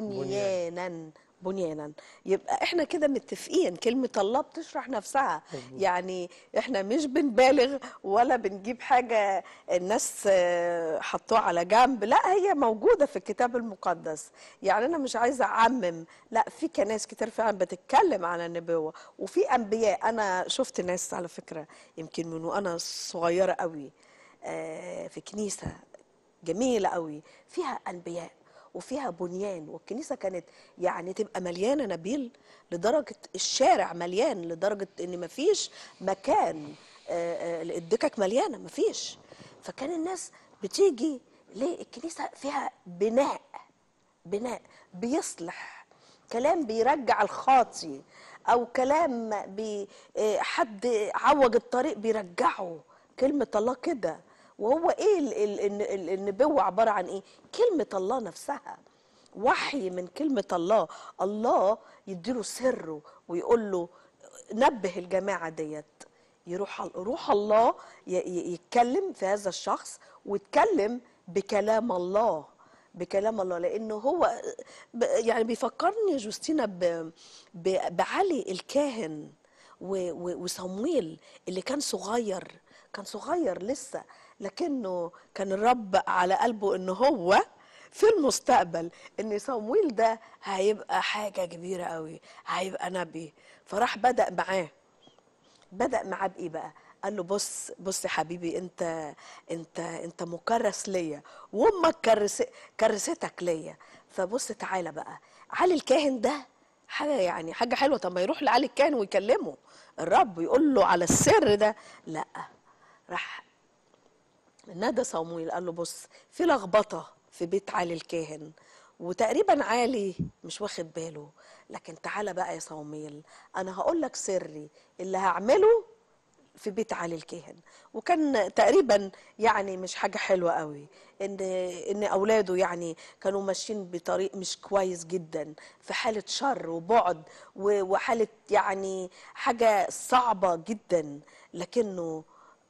بنيانا بنيانا يبقى احنا كده متفقين كلمة الله بتشرح نفسها يعني احنا مش بنبالغ ولا بنجيب حاجة الناس آه، حطوها على جنب لا هي موجودة في الكتاب المقدس يعني انا مش عايزة اعمم لا في كناس كتير فعلا بتتكلم عن النبوة وفي انبياء انا شفت ناس على فكرة يمكن من وانا صغيرة قوي آه، في كنيسة جميلة قوي فيها أنبياء وفيها بنيان والكنيسة كانت يعني تبقى مليانة نبيل لدرجة الشارع مليان لدرجة إن مفيش مكان آه، آه، الدكك مليانة مفيش فكان الناس بتيجي ليه الكنيسة فيها بناء بناء بيصلح كلام بيرجع الخاطي او كلام بي آه، حد عوج الطريق بيرجعه كلمة الله كده وهو ايه ال- ال- ال- ال- النبوة عبارة عن ايه كلمة الله نفسها وحي من كلمة الله الله يديله سره ويقول له نبه الجماعة ديت يروح روح الله ي- ي- يتكلم في هذا الشخص ويتكلم بكلام الله بكلام الله لانه هو ب- يعني بيفكرني جوستينا ب- ب- بعلي الكاهن و- و- وصمويل اللي كان صغير كان صغير لسه لكنه كان الرب على قلبه ان هو في المستقبل ان صمويل ده هيبقى حاجه كبيره قوي هيبقى نبي فراح بدأ معاه بدأ معاه بإيه بقى؟ قال له بص بص يا حبيبي انت انت انت مكرس ليا وامك كرس كرستك ليا فبص تعالى بقى علي الكاهن ده حاجه يعني حاجه حلوه طب ما يروح لعلي الكاهن ويكلمه الرب يقول له على السر ده لا راح نادى صمويل قال له بص في لخبطه في بيت علي الكاهن وتقريبا علي مش واخد باله لكن تعالى بقى يا صمويل انا هقول لك سري اللي هعمله في بيت علي الكاهن وكان تقريبا يعني مش حاجه حلوه قوي ان ان اولاده يعني كانوا ماشيين بطريق مش كويس جدا في حاله شر وبعد و- وحاله يعني حاجه صعبه جدا لكنه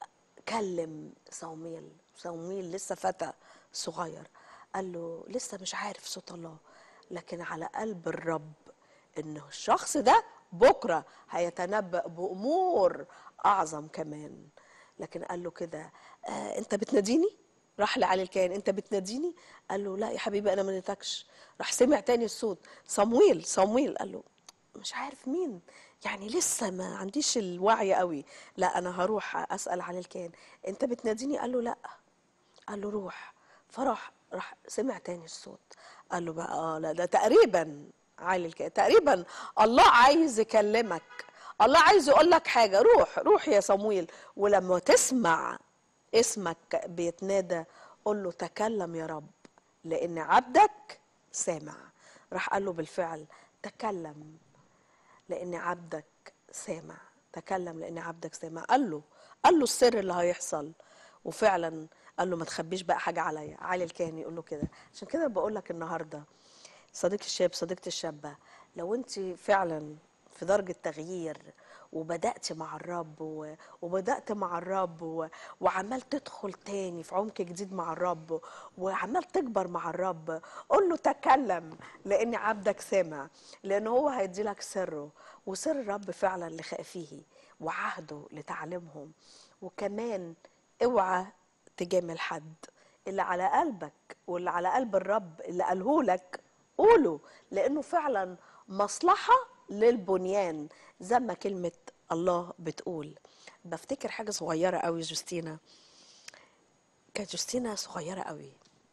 كلم صوميل صوميل لسه فتى صغير قال له لسه مش عارف صوت الله لكن على قلب الرب انه الشخص ده بكره هيتنبأ بأمور أعظم كمان لكن قال له كده آه أنت بتناديني؟ راح لعلي الكاهن أنت بتناديني؟ قال له لا يا حبيبي أنا ما ناديتكش راح سمع تاني الصوت صمويل صمويل قال له مش عارف مين يعني لسه ما عنديش الوعي قوي لا أنا هروح أسأل علي الكاهن أنت بتناديني؟ قال له لا قال له روح فراح راح سمع تاني الصوت قال له بقى اه لا ده تقريبا علي الكاهن تقريبا الله عايز يكلمك الله عايز يقول لك حاجه روح روح يا صمويل ولما تسمع اسمك بيتنادى قول له تكلم يا رب لان عبدك سامع راح قال له بالفعل تكلم لان عبدك سامع تكلم لان عبدك سامع قال له قال له السر اللي هيحصل وفعلا قال له ما تخبيش بقى حاجه عليا علي الكاهن يقول له كده عشان كده بقول لك النهارده صديق الشاب صديقتي الشابه لو انت فعلا في درجه تغيير وبدات مع الرب و- وبدات مع الرب و- وعمال تدخل تاني في عمق جديد مع الرب وعمال تكبر مع الرب قول له تكلم لان عبدك سامع لان هو هيدي لك سره وسر الرب فعلا لخائفيه وعهده لتعليمهم وكمان اوعى تجامل حد اللي على قلبك واللي على قلب الرب اللي قاله لك قوله لانه فعلا مصلحه للبنيان زي ما كلمه الله بتقول بفتكر حاجه صغيره قوي جوستينا كانت جوستينا صغيره قوي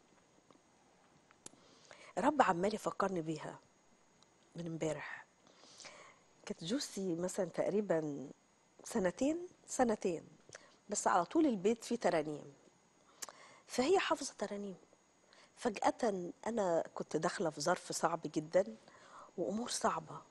الرب عمال يفكرني بيها من امبارح كانت جوستي مثلا تقريبا سنتين سنتين بس على طول البيت فيه ترانيم فهي حافظه ترانيم فجأة أنا كنت داخلة في ظرف صعب جدا وأمور صعبة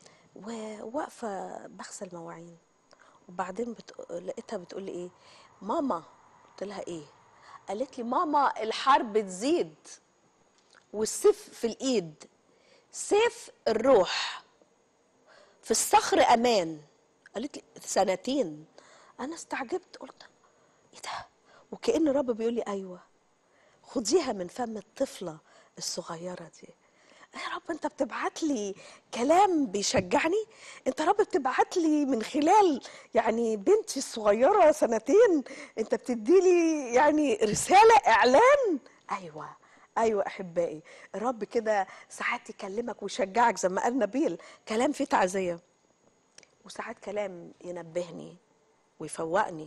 وواقفة بغسل مواعين وبعدين بت... لقيتها بتقول لي إيه ماما قلت لها إيه قالت لي ماما الحرب تزيد والسيف في الإيد سيف الروح في الصخر أمان قالت لي سنتين أنا استعجبت قلت إيه ده وكأن الرب بيقول لي أيوه خديها من فم الطفلة الصغيرة دي يا رب انت بتبعت لي كلام بيشجعني انت يا رب بتبعت لي من خلال يعني بنتي الصغيرة سنتين انت بتدي لي يعني رسالة اعلان ايوه ايوه احبائي الرب كده ساعات يكلمك ويشجعك زي ما قال نبيل كلام فيه تعزية وساعات كلام ينبهني ويفوقني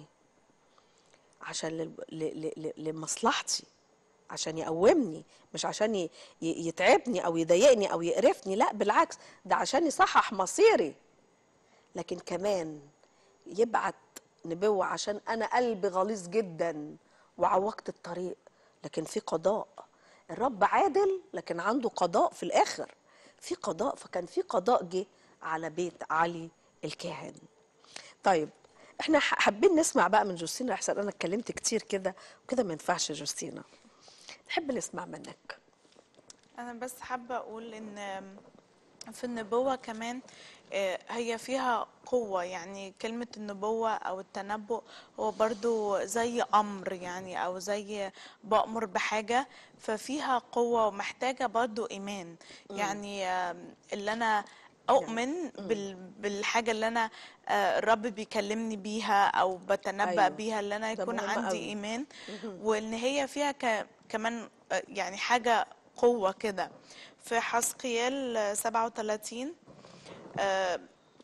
عشان لل- ل- ل- ل- لمصلحتي عشان يقومني مش عشان ي- ي- يتعبني او يضايقني او يقرفني لا بالعكس ده عشان يصحح مصيري لكن كمان يبعت نبوة عشان انا قلبي غليظ جدا وعوقت الطريق لكن في قضاء الرب عادل لكن عنده قضاء في الاخر في قضاء فكان في قضاء جه على بيت علي الكاهن طيب احنا ح- حابين نسمع بقى من جوستينا احسن انا اتكلمت كتير كده وكده ما ينفعش يا جوستينا نحب نسمع منك انا بس حابه اقول ان في النبوه كمان آه، هي فيها قوة يعني كلمة النبوة أو التنبؤ هو برضو زي أمر يعني أو زي بأمر بحاجة ففيها قوة ومحتاجة برضو إيمان مم. يعني آم، اللي أنا أؤمن بال بالحاجة اللي أنا آه، الرب بيكلمني بيها أو بتنبأ أيوة. بيها اللي أنا ده يكون مهم عندي أوي. إيمان مهم. وإن هي فيها ك... كمان آه، يعني حاجة قوة كده في حسقيال آه، 37 آه،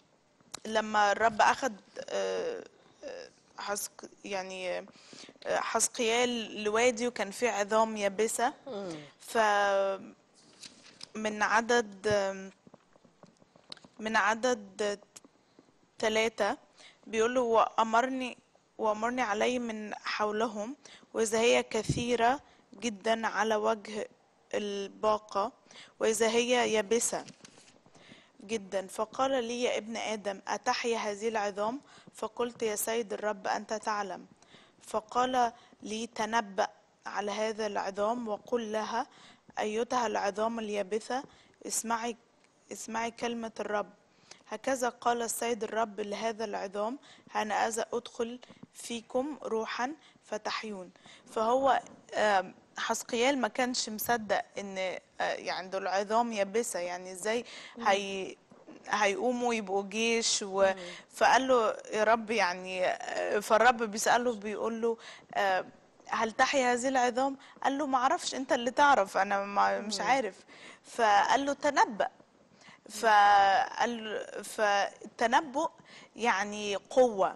لما الرب أخد آه، آه، حسق يعني آه، حسقيال لوادي وكان فيه عظام يابسة ف من عدد من عدد ثلاثة بيقول له وأمرني وأمرني علي من حولهم وإذا هي كثيرة جدا على وجه الباقة وإذا هي يابسة جدا فقال لي يا ابن آدم أتحيا هذه العظام فقلت يا سيد الرب أنت تعلم فقال لي تنبأ على هذا العظام وقل لها أيتها العظام اليابسة اسمعي اسمعي كلمة الرب هكذا قال السيد الرب لهذا العظام هنأذا أدخل فيكم روحا فتحيون فهو آم، حسقيال ما كانش مصدق ان آه، يعني دول عظام يابسة يعني ازاي هي هيقوموا يبقوا جيش و... فقال له يا رب يعني آه، فالرب بيسأله بيقول له آه، هل تحيا هذه العظام قال له ما اعرفش انت اللي تعرف انا ما مش عارف فقال له تنبأ فقال فالتنبؤ يعني قوة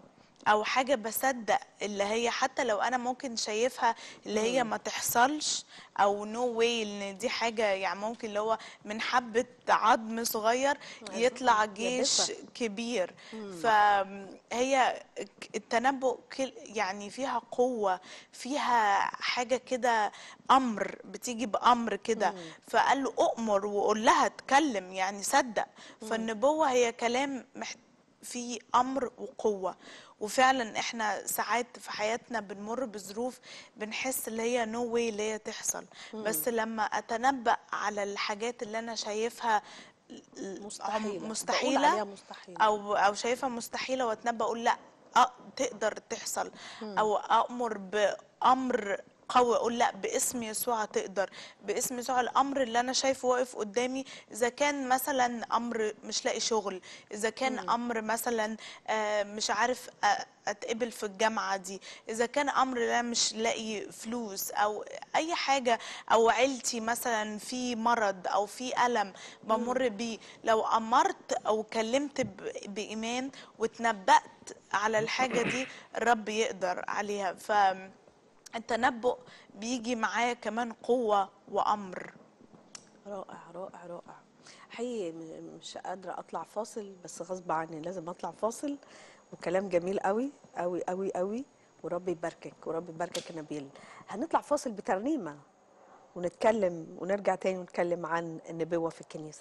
او حاجه بصدق اللي هي حتى لو انا ممكن شايفها اللي هي ما تحصلش او نو واي ان دي حاجه يعني ممكن اللي هو من حبه عظم صغير يطلع جيش يابسة. كبير فهي التنبؤ كل- يعني فيها قوة فيها حاجة كده أمر بتيجي بأمر كده فقال له أؤمر وقول لها اتكلم يعني صدق فالنبوة هي كلام محت... فيه أمر وقوة وفعلا احنا ساعات في حياتنا بنمر بظروف بنحس اللي هي نو واي اللي هي تحصل بس لما اتنبأ على الحاجات اللي انا شايفها مستحيلة بقول مستحيلة عليها مستحيلة او او شايفها مستحيله واتنبأ اقول لا أ- تقدر تحصل او امر بامر قوي اقول لا باسم يسوع تقدر باسم يسوع الامر اللي انا شايفه واقف قدامي اذا كان مثلا امر مش لاقي شغل اذا كان امر مثلا آه، مش عارف أ- اتقبل في الجامعه دي اذا كان امر لا مش لاقي فلوس او اي حاجه او عيلتي مثلا في مرض او في الم بمر بيه لو امرت او كلمت ب- بايمان وتنبأت على الحاجه دي الرب يقدر عليها ف التنبؤ بيجي معاه كمان قوة وأمر رائع رائع رائع حقيقي م- مش قادرة أطلع فاصل بس غصب عني لازم أطلع فاصل وكلام جميل قوي قوي قوي قوي ورب يباركك ورب يباركك يا نبيل هنطلع فاصل بترنيمة ونتكلم ونرجع تاني ونتكلم عن النبوة في الكنيسة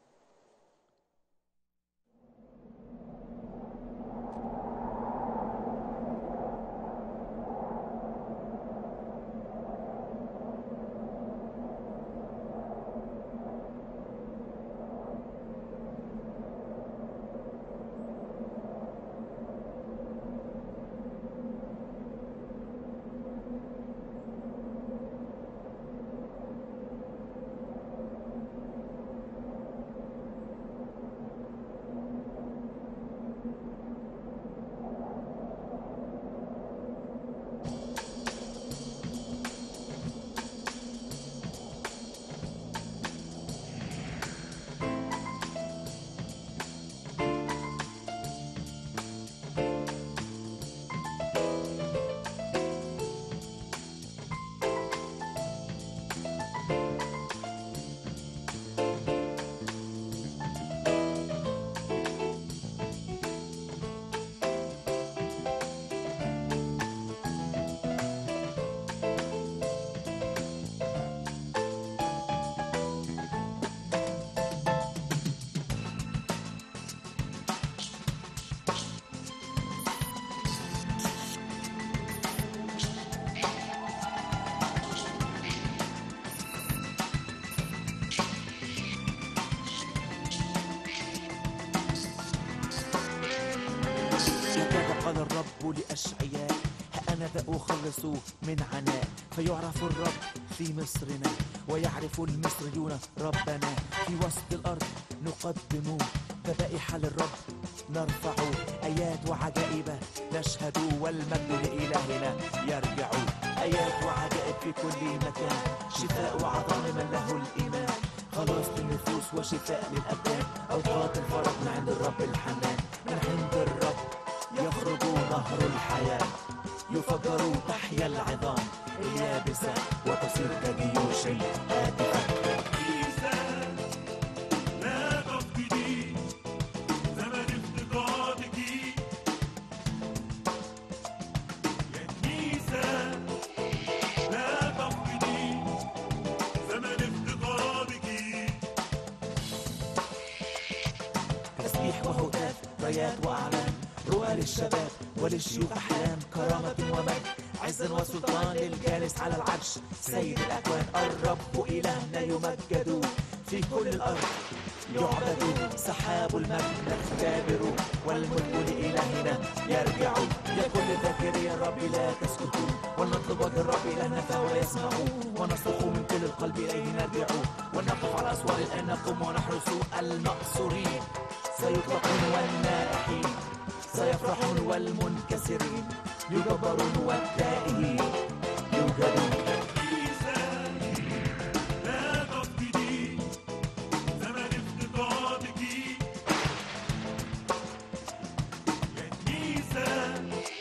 هكذا قال الرب لأشعياء ها أنا ذا أخلص من عناء فيعرف الرب في مصرنا ويعرف المصريون ربنا في وسط الأرض نقدم ذبائح للرب نرفع آيات وعجائب نشهد والمجد لإلهنا يرجع آيات وعجائب في كل مكان شفاء وعطاء لمن له الإيمان خلاص للنفوس وشفاء للأبدان أوقات الفرج من عند الرب الحنان من عند الرب يخرج نهر الحياة يفجر تحيا العظام اليابسة وتصير كجيوش هادفة لا تفقدي زمن افتقادك يا كنيسة لا تفقدي زمن افتقادك تسبيح وهتاف رايات واعلام رؤى للشباب وللشيوخ احلام كرامه ومجد عز وسلطان للجالس على العرش سيد الاكوان الرب الهنا يمجد في كل الارض يعبد سحاب المجد نختبر والملك لإلهنا يرجع يا كل ذاكر يا رب لا تسكتوا ولنطلب وجه الرب إلهنا فهو يسمع ونصرخ من كل القلب إليه نرجع ونقف على أسوار الآن نقوم ونحرس المأسورين سيطلقون والنائحين سيفرحون والمنكسرين يجبرون والتائهين يوجدون لا تفقدي زمن افتقادك يا كنيسة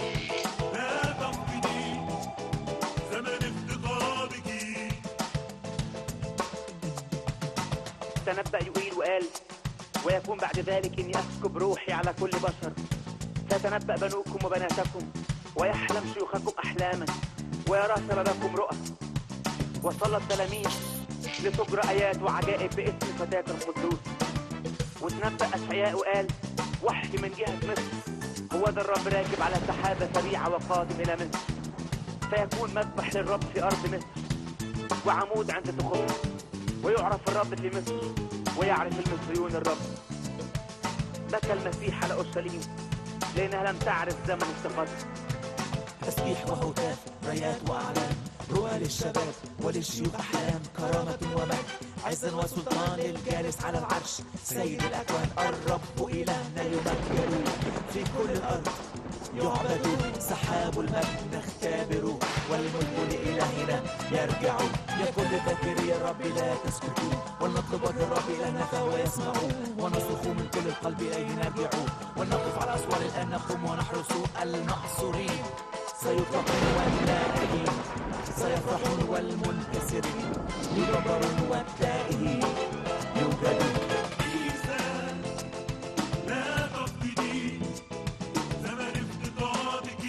فتنبأ يقيل وقال ويكون بعد ذلك إني أسكب روحي على كل بشر فيتنبأ بنوكم وبناتكم ويحلم شيوخكم أحلاما ويرى شبابكم رؤى وصلى التلاميذ لتجرى آيات وعجائب باسم فتاة القدوس وتنبأ أشعياء وقال وحي من جهة مصر هو ذا الرب راكب على سحابة سريعة وقادم إلى مصر فيكون مذبح للرب في أرض مصر وعمود عند تخمه ويعرف الرب في مصر ويعرف المصريون الرب بكى المسيح على أورشليم لأنها لم تعرف زمن افتقادها تسبيح وهتاف رايات واعلام رؤى للشباب وللشيوخ احلام كرامه ومجد عزا وسلطان للجالس على العرش سيد الاكوان الرب الهنا يمجد في كل الارض يعبد سحاب المجد نختبر والملك لالهنا يرجع يا كل ذاكر يا رب لا تسكتوا ولنطلب وجه الرب الهنا فهو يسمع ونصرخ من كل القلب اليه نرجع ولنقف على اسوار الان نقوم ونحرس المحصورين سيطلقون والنائين سيفرحون والمنكسرين لجبر والتائه يوجد لا تفقدي زمن افتقادك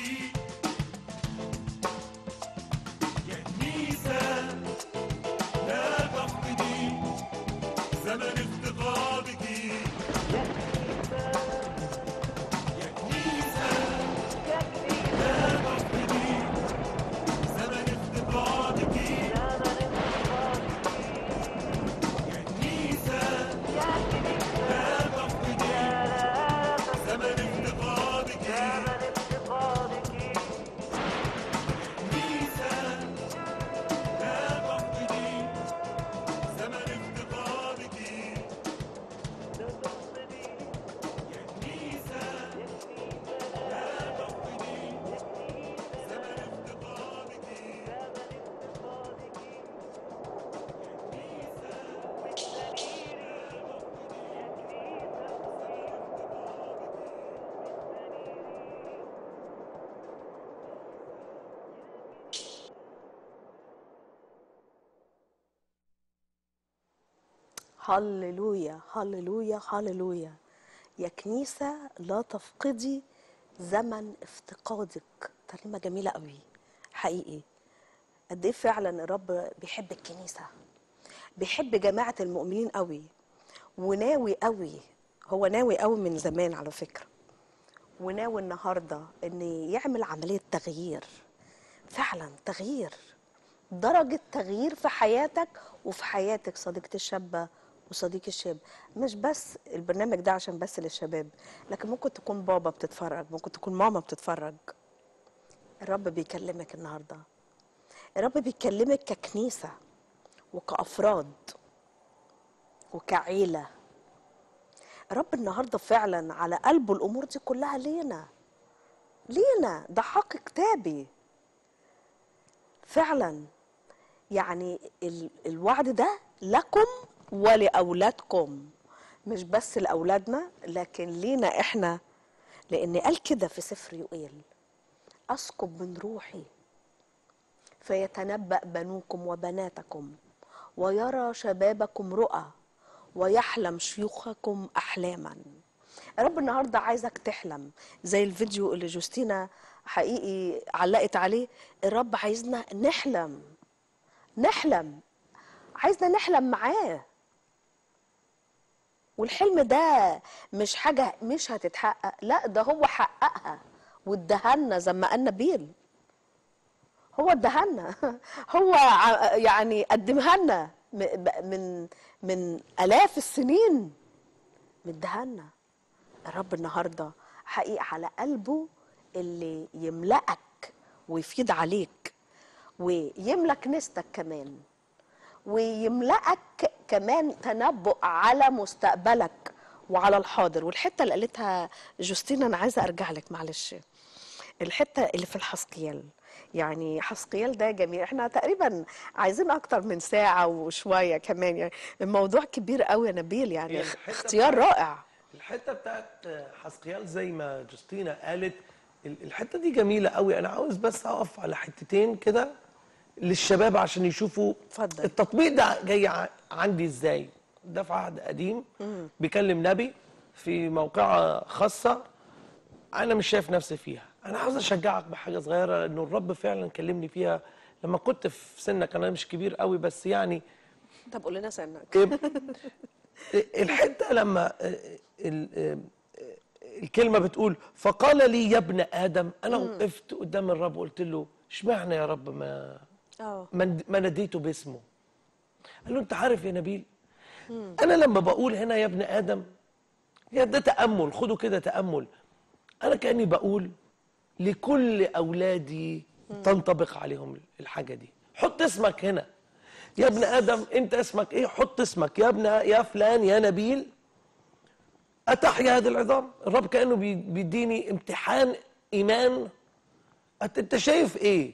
يا كنيسة لا تفقدي زمن افتقادك يا كنيسة لا تفقدي زمن افتقادك يا كنيسة لا تفقدي زمن افتقادك كنيسة لا تفقدي زمن افتقادك لا تفقدي يا كنيسة لا تفقدي زمن افتقادك هللويا هللويا هللويا يا كنيسة لا تفقدي زمن افتقادك ترنيمة جميلة قوي حقيقي قد ايه فعلا الرب بيحب الكنيسة بيحب جماعة المؤمنين قوي وناوي قوي هو ناوي قوي من زمان على فكرة وناوي النهاردة ان يعمل عملية تغيير فعلا تغيير درجة تغيير في حياتك وفي حياتك صديقتي الشابة وصديقي الشاب مش بس البرنامج ده عشان بس للشباب لكن ممكن تكون بابا بتتفرج ممكن تكون ماما بتتفرج الرب بيكلمك النهارده الرب بيكلمك ككنيسة وكأفراد وكعيلة الرب النهارده فعلا على قلبه الأمور دي كلها لينا لينا ده حق كتابي فعلا يعني ال- الوعد ده لكم ولأولادكم مش بس لأولادنا لكن لينا إحنا لأن قال كده في سفر يوئيل أسكب من روحي فيتنبأ بنوكم وبناتكم ويرى شبابكم رؤى ويحلم شيوخكم أحلاما رب النهارده عايزك تحلم زي الفيديو اللي جوستينا حقيقي علقت عليه الرب عايزنا نحلم نحلم عايزنا نحلم معاه والحلم ده مش حاجة مش هتتحقق لا ده هو حققها وادهلنا زي ما قال نبيل هو ادهلنا هو ع- يعني قدمها لنا م- ب- من من آلاف السنين مدهلنا الرب النهارده حقيقة على قلبه اللي يملأك ويفيض عليك ويملى كنيستك كمان ويملأك كمان تنبؤ على مستقبلك وعلى الحاضر والحته اللي قالتها جوستينا انا عايزه ارجع لك معلش الحته اللي في الحسقيال يعني حسقيال ده جميل احنا تقريبا عايزين اكتر من ساعه وشويه كمان يعني الموضوع كبير قوي يا نبيل يعني هي الحتة اختيار بتاعت- رائع الحته بتاعت حسقيال زي ما جوستينا قالت ال- الحته دي جميله قوي انا عاوز بس اقف على حتتين كده للشباب عشان يشوفوا اتفضل. التطبيق ده جاي ع- عندي ازاي ده في عهد قديم بيكلم نبي في موقعة خاصة أنا مش شايف نفسي فيها أنا عاوز أشجعك بحاجة صغيرة لأنه الرب فعلا كلمني فيها لما كنت في سنك أنا مش كبير قوي بس يعني طب قول لنا سنك الحته لما ال- الكلمه بتقول فقال لي يا ابن ادم انا مم. وقفت قدام الرب وقلت له اشمعنى يا رب ما اه ما ما ناديته باسمه قال له انت عارف يا نبيل انا لما بقول هنا يا ابن ادم يا ده تامل خدوا كده تامل انا كاني بقول لكل اولادي تنطبق عليهم الحاجه دي حط اسمك هنا يا ابن ادم انت اسمك ايه حط اسمك يا ابن يا فلان يا نبيل اتحيا هذه العظام الرب كانه بي- بيديني امتحان ايمان أت- انت شايف ايه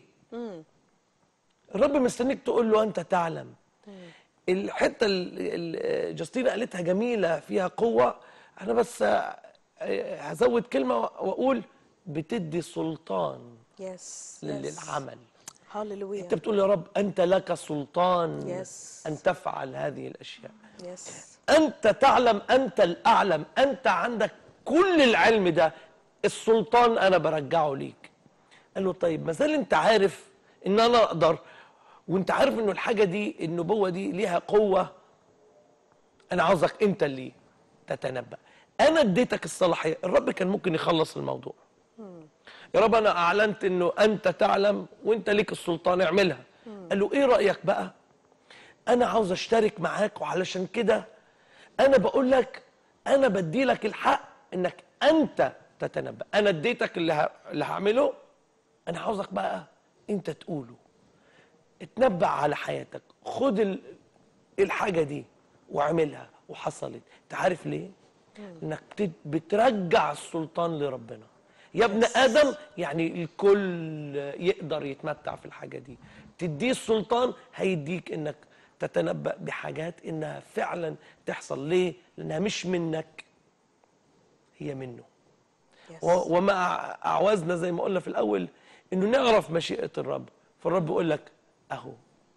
الرب مستنيك تقول له انت تعلم الحته اللي جاستينا قالتها جميله فيها قوه انا بس آه، هزود كلمه واقول بتدي سلطان يس للعمل هاللويا انت بتقول يا رب انت لك سلطان يس. ان تفعل هذه الاشياء يس انت تعلم انت الاعلم انت عندك كل العلم ده السلطان انا برجعه ليك قال له طيب ما زال انت عارف ان انا اقدر وانت عارف انه الحاجه دي النبوه دي ليها قوه انا عاوزك انت اللي تتنبأ انا اديتك الصلاحيه الرب كان ممكن يخلص الموضوع يا رب انا اعلنت انه انت تعلم وانت ليك السلطان اعملها قال له ايه رايك بقى انا عاوز اشترك معاك وعلشان كده انا بقول لك انا بدي لك الحق انك انت تتنبأ انا اديتك اللي, ه... اللي هعمله انا عاوزك بقى انت تقوله اتنبأ على حياتك خد ال... الحاجه دي واعملها وحصلت انت عارف ليه انك بت- بترجع السلطان لربنا يا ابن ادم يعني الكل يقدر يتمتع في الحاجه دي تديه السلطان هيديك انك تتنبأ بحاجات انها فعلا تحصل ليه لانها مش منك هي منه و- وما اعوزنا زي ما قلنا في الاول انه نعرف مشيئه الرب فالرب يقول لك اهو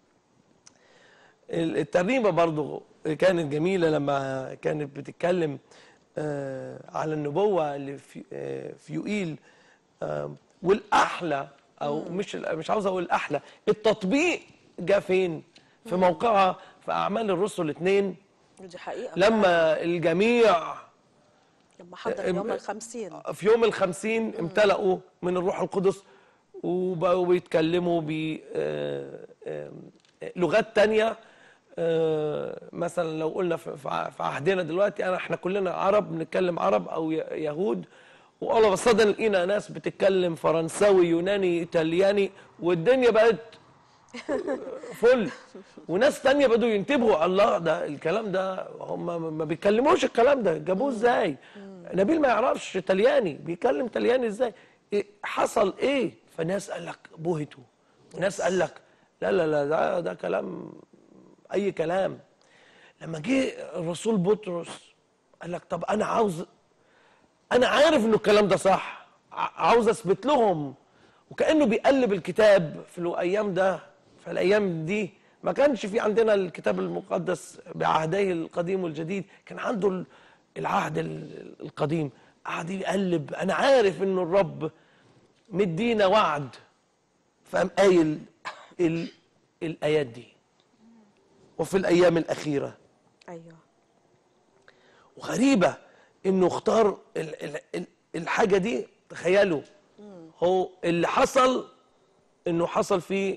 الترنيمه برضو كانت جميله لما كانت بتتكلم آه، على النبوه اللي في آه، في يوئيل آه، والاحلى او مش مش عاوز اقول الاحلى التطبيق جه فين في موقعها في اعمال الرسل اثنين دي حقيقه لما الجميع لما حضر يوم الخمسين في يوم الخمسين امتلأوا من الروح القدس وبقوا بيتكلموا ب آه، آه، لغات تانية آه، مثلا لو قلنا في في ع- في عهدنا دلوقتي انا احنا كلنا عرب بنتكلم عرب او ي- يهود والله بس لقينا ناس بتتكلم فرنساوي يوناني ايطالياني والدنيا بقت فل وناس تانية بدوا ينتبهوا الله ده الكلام ده هم ما بيتكلموش الكلام ده جابوه ازاي نبيل ما يعرفش تلياني بيتكلم تلياني ازاي إيه حصل ايه فناس قال لك بهتوا وناس قال لك لا لا لا ده ده كلام اي كلام لما جه الرسول بطرس قال لك طب انا عاوز انا عارف انه الكلام ده صح ع- عاوز اثبت لهم وكانه بيقلب الكتاب في الايام ده في الايام دي ما كانش في عندنا الكتاب المقدس بعهديه القديم والجديد كان عنده ال- العهد ال- القديم قعد يقلب انا عارف انه الرب مدينا وعد فقام قايل ال- الايات دي وفي الايام الاخيره ايوه وغريبه انه اختار ال- ال- ال- الحاجه دي تخيلوا هو اللي حصل انه حصل فيه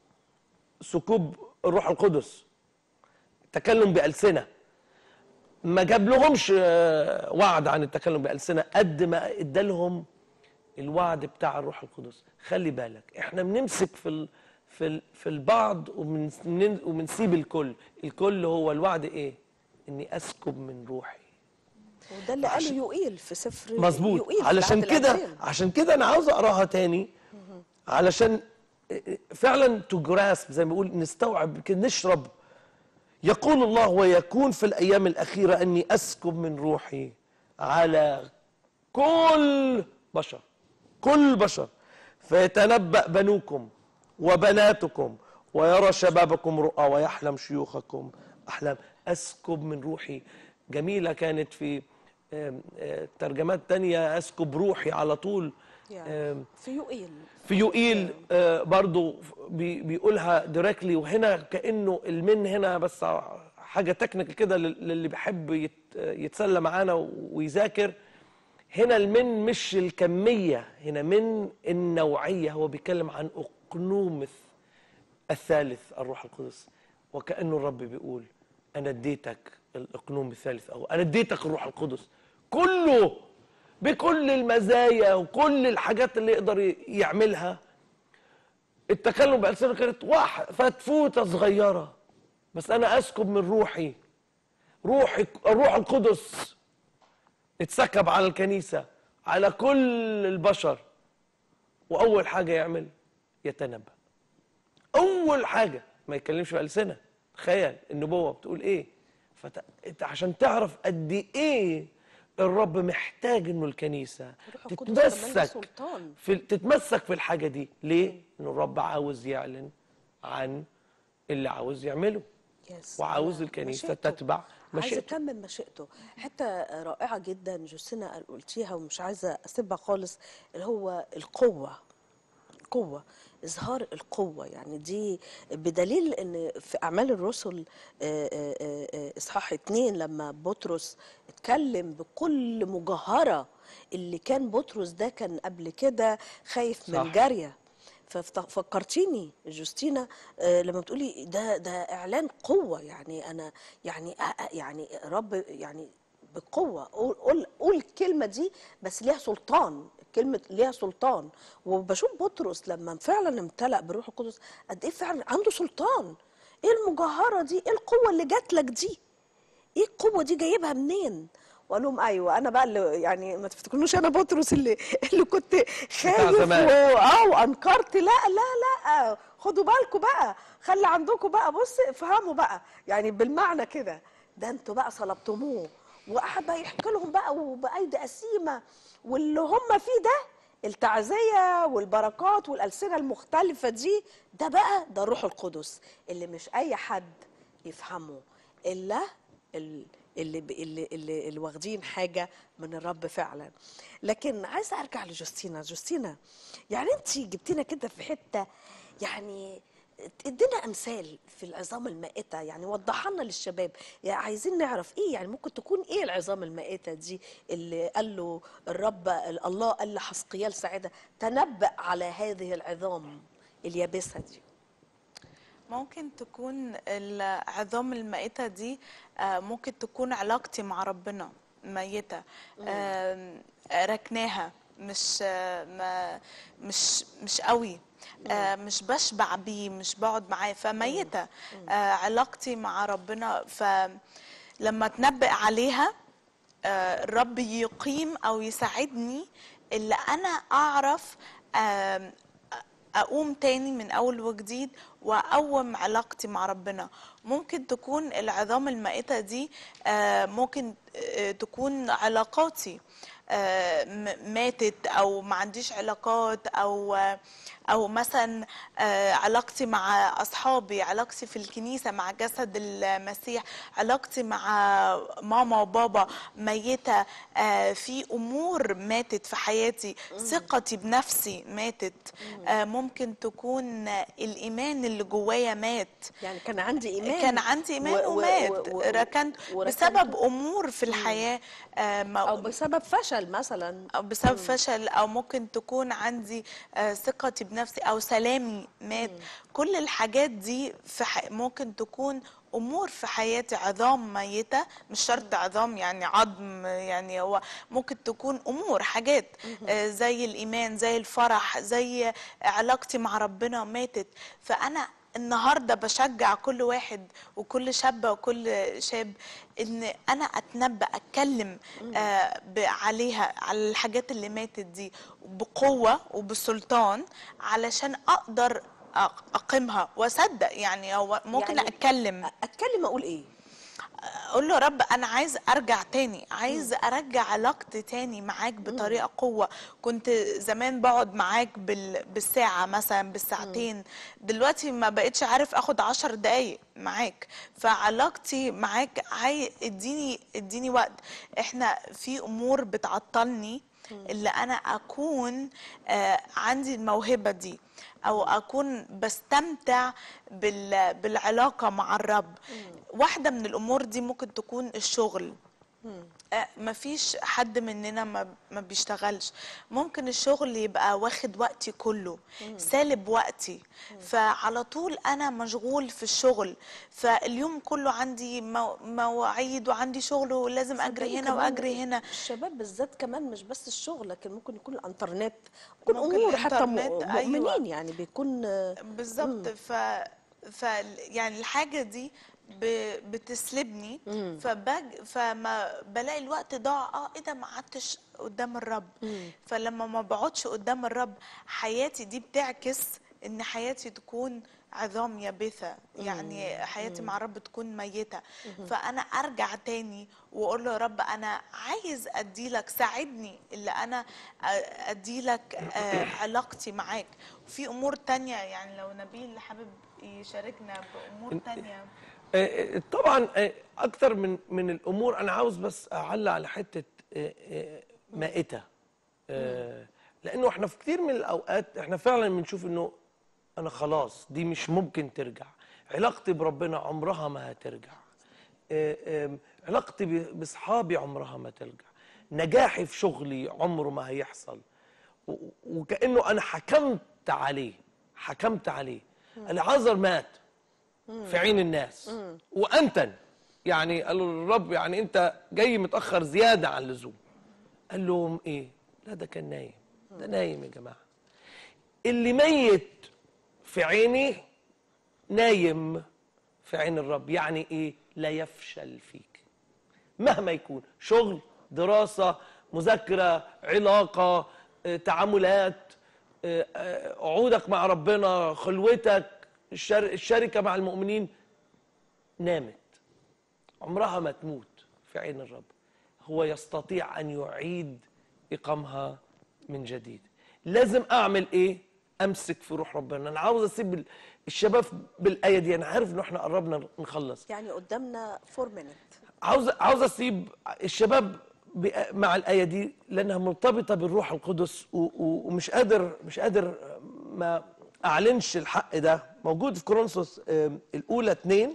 سكوب الروح القدس تكلم بألسنة ما جاب لهمش آه، وعد عن التكلم بألسنة قد ما ادالهم الوعد بتاع الروح القدس خلي بالك احنا بنمسك في ال في ال في البعض ومن من- وبنسيب الكل الكل هو الوعد ايه اني اسكب من روحي وده اللي قاله يوئيل في سفر مظبوط يوئيل في علشان العهد كده القديم. عشان كده انا عاوز اقراها تاني علشان فعلا تجراسب زي ما بيقول نستوعب كده نشرب يقول الله ويكون في الايام الاخيره اني اسكب من روحي على كل بشر كل بشر فيتنبأ بنوكم وبناتكم ويرى شبابكم رؤى ويحلم شيوخكم احلام اسكب من روحي جميله كانت في آم، آه، ترجمات تانية اسكب روحي على طول يعني آم، في يوئيل في يوئيل آه، برضو بي- بيقولها دايركتلي وهنا كانه المن هنا بس حاجه تكنيكال كده لل- للي بيحب يت- يتسلى معانا ويذاكر هنا المن مش الكميه هنا من النوعيه هو بيتكلم عن اقنومث الثالث الروح القدس وكانه الرب بيقول انا اديتك الاقنوم الثالث او انا اديتك الروح القدس كله بكل المزايا وكل الحاجات اللي يقدر ي- يعملها التكلم بألسنة كانت واحد فتفوتة صغيرة بس أنا أسكب من روحي روحي الروح القدس اتسكب على الكنيسة على كل البشر وأول حاجة يعمل يتنبأ أول حاجة ما يتكلمش بألسنة تخيل النبوة بتقول إيه فت... انت عشان تعرف قد إيه الرب محتاج إنه الكنيسة الروح القدس كمان له تتمسك سلطان في تتمسك في الحاجه دي ليه انه الرب عاوز يعلن عن اللي عاوز يعمله يس. وعاوز على الكنيسه مشيئته. تتبع عايزه مشيئته اكمل مشيئته حته رائعه جدا جوسينا قلتيها ومش عايزه اسيبها خالص اللي هو القوه قوة إظهار القوة يعني دي بدليل إن في أعمال الرسل آه، آه، آه، آه، إصحاح اتنين لما بطرس اتكلم بكل مجاهرة اللي كان بطرس ده كان قبل كده خايف من صح. جارية ففكرتيني جوستينا آه، لما بتقولي ده ده اعلان قوه يعني انا يعني آه، آه، يعني رب يعني بقوه قول قول قول الكلمه دي بس ليها سلطان كلمه ليها سلطان وبشوف بطرس لما فعلا امتلأ بالروح القدس قد ايه فعلا عنده سلطان ايه المجاهره دي ايه القوه اللي جات لك دي ايه القوه دي جايبها منين وقال لهم ايوه انا بقى اللي يعني ما تفتكرونيش انا بطرس اللي اللي كنت خايف زمان. و... اه وانكرت لا لا لا خدوا بالكم بقى خلي عندكم بقى بص افهموا بقى يعني بالمعنى كده ده انتوا بقى صلبتموه وقعد بقى يحكي لهم بقى وبأيدي قسيمه واللي هم فيه ده التعزية والبركات والألسنة المختلفة دي ده بقى ده الروح القدس اللي مش أي حد يفهمه إلا ال- اللي ب- اللي اللي, اللي واخدين حاجة من الرب فعلا لكن عايزة أرجع لجوستينا جوستينا يعني أنت جبتينا كده في حتة يعني ادينا امثال في العظام المائته يعني وضحها لنا للشباب يعني عايزين نعرف ايه يعني ممكن تكون ايه العظام المائته دي اللي قال له الرب الله قال لحسقيال ساعتها تنبأ على هذه العظام اليابسه دي ممكن تكون العظام المائتة دي آه، ممكن تكون علاقتي مع ربنا ميتة آم، ركناها مش آه، ما مش مش قوي آه، مش بشبع بيه مش بقعد معاه فميتة آه، علاقتي مع ربنا فلما اتنبأ عليها آه، الرب يقيم او يساعدني اللي انا اعرف آم، اقوم تاني من اول وجديد واقوم علاقتي مع ربنا ممكن تكون العظام المائتة دي آه، ممكن آه، تكون علاقاتي آه، م- ماتت او ما عنديش علاقات او آه، او مثلا آه، علاقتي مع اصحابي علاقتي في الكنيسه مع جسد المسيح علاقتي مع ماما وبابا ميته آه، في امور ماتت في حياتي ثقتي بنفسي ماتت آه، ممكن تكون الايمان اللي جوايا مات يعني كان عندي ايمان كان عندي ايمان و- و- ومات و- و- ركنت وركنته. بسبب امور في الحياه آه، ما- او بسبب فشل مثلا او بسبب فشل او ممكن تكون عندي آه، ثقتي بنفسي او سلامي مات كل الحاجات دي في ح... ممكن تكون امور في حياتي عظام ميته مش شرط عظام يعني عظم يعني هو ممكن تكون امور حاجات آه، زي الايمان زي الفرح زي علاقتي مع ربنا ماتت فانا النهارده بشجع كل واحد وكل شابه وكل شاب ان انا اتنبأ اتكلم آه ب- عليها على الحاجات اللي ماتت دي بقوه وبسلطان علشان اقدر أق- اقيمها واصدق يعني هو ممكن يعني اتكلم اتكلم اقول ايه اقول له يا رب انا عايز ارجع تاني عايز ارجع علاقتي تاني معاك بطريقه قوه كنت زمان بقعد معاك بال... بالساعه مثلا بالساعتين دلوقتي ما بقتش عارف اخد عشر دقايق معاك فعلاقتي معاك عاي... اديني اديني وقت احنا في امور بتعطلني اللي انا اكون آه عندي الموهبه دي او اكون بستمتع بال... بالعلاقه مع الرب واحده من الامور دي ممكن تكون الشغل آه، مفيش حد مننا ما ما بيشتغلش ممكن الشغل يبقى واخد وقتي كله سالب وقتي فعلى طول انا مشغول في الشغل فاليوم كله عندي مو- مواعيد وعندي شغل ولازم اجري صدقي هنا كمان واجري هنا الشباب بالذات كمان مش بس الشغل لكن ممكن يكون الانترنت ممكن, ممكن امور حتى م- الإنترنت، مؤمنين أيوة. يعني بيكون آه، بالظبط ف ف يعني الحاجه دي ب... بتسلبني فبج... فما بلاقي الوقت ضاع اه ايه ده ما قعدتش قدام الرب فلما ما بقعدش قدام الرب حياتي دي بتعكس ان حياتي تكون عظام يابسه يعني حياتي مع الرب تكون ميته فانا ارجع تاني واقول له يا رب انا عايز اديلك ساعدني اللي انا أ- اديلك آه، علاقتي معاك وفي امور تانية يعني لو نبيل حابب يشاركنا بامور تانية آه، آه، طبعا آه، اكتر من من الامور انا عاوز بس اعلق على حته آه، آه، مائته آه، لانه احنا في كتير من الاوقات احنا فعلا بنشوف انه انا خلاص دي مش ممكن ترجع علاقتي بربنا عمرها ما هترجع آه، آه، علاقتي ب- باصحابي عمرها ما ترجع نجاحي في شغلي عمره ما هيحصل و- وكانه انا حكمت عليه حكمت عليه العذر مات في عين الناس وانتن يعني قالوا للرب يعني انت جاي متاخر زياده عن اللزوم قال لهم ايه لا ده كان نايم ده نايم يا جماعه اللي ميت في عيني نايم في عين الرب يعني ايه لا يفشل فيك مهما يكون شغل دراسة مذاكرة علاقة آه، تعاملات آه، آه، عودك مع ربنا خلوتك الشر- الشركة مع المؤمنين نامت عمرها ما تموت في عين الرب هو يستطيع أن يعيد إقامها من جديد لازم أعمل إيه؟ أمسك في روح ربنا أنا عاوز أسيب ال- الشباب بالآية دي أنا عارف إن إحنا قربنا نخلص يعني قدامنا فور مينت عاوز عاوز اسيب الشباب بأ- مع الايه دي لانها مرتبطه بالروح القدس و- و- ومش قادر مش قادر ما اعلنش الحق ده موجود في كورنثوس آم، الاولى اتنين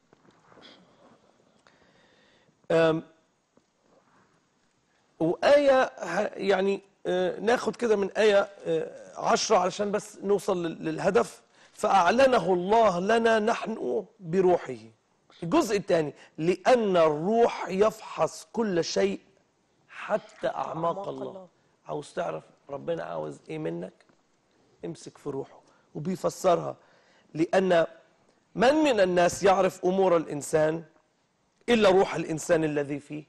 آم، وآية ه- يعني آه، ناخد كده من آية آه، عشرة علشان بس نوصل لل- للهدف فأعلنه الله لنا نحن بروحه الجزء الثاني لأن الروح يفحص كل شيء حتى أعماق أعماق الله الله. عاوز تعرف ربنا عاوز إيه منك امسك في روحه وبيفسرها لأن من من الناس يعرف أمور الإنسان إلا روح الإنسان الذي فيه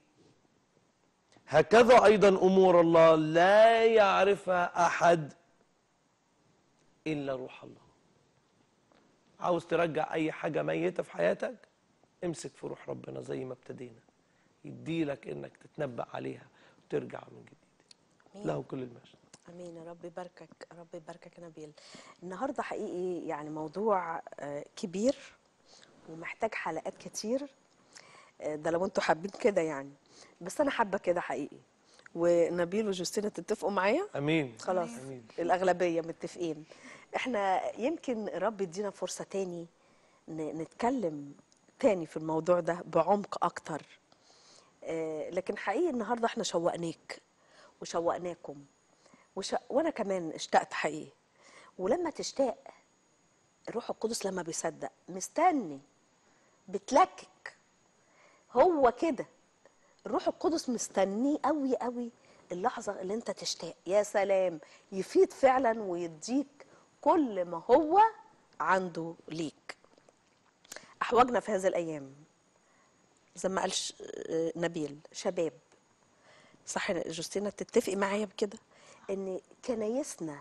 هكذا أيضا أمور الله لا يعرفها أحد إلا روح الله عاوز ترجع أي حاجة ميتة في حياتك امسك في روح ربنا زي ما ابتدينا يديلك إنك تتنبأ عليها وترجع من جديد له كل المجد امين يا رب يباركك رب يباركك يا نبيل النهارده حقيقي يعني موضوع آه، كبير ومحتاج حلقات كتير آه، ده لو انتوا حابين كده يعني بس انا حابه كده حقيقي ونبيل وجوستينا تتفقوا معايا أمين خلاص أمين الأغلبية متفقين احنا يمكن رب يدينا فرصة تاني ن- نتكلم تاني في الموضوع ده بعمق أكتر آه، لكن حقيقي النهاردة احنا شوقناك وشوقناكم وش... وأنا كمان اشتقت حقيقي ولما تشتاق الروح القدس لما بيصدق مستني بتلكك هو كده الروح القدس مستنيه قوي قوي اللحظة اللي انت تشتاق يا سلام يفيد فعلا ويديك كل ما هو عنده ليك أحوجنا في هذه الأيام زي ما قال ش- آه، نبيل شباب صح يا جوستينا تتفقي معايا بكده ان كنايسنا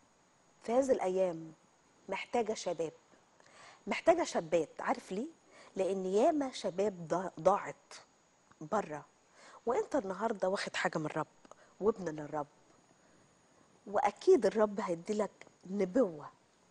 في هذه الأيام محتاجة شباب محتاجة شابات عارف ليه؟ لان ياما شباب ضا- ضاعت بره وانت النهارده واخد حاجه من الرب وابن للرب واكيد الرب هيديلك نبوه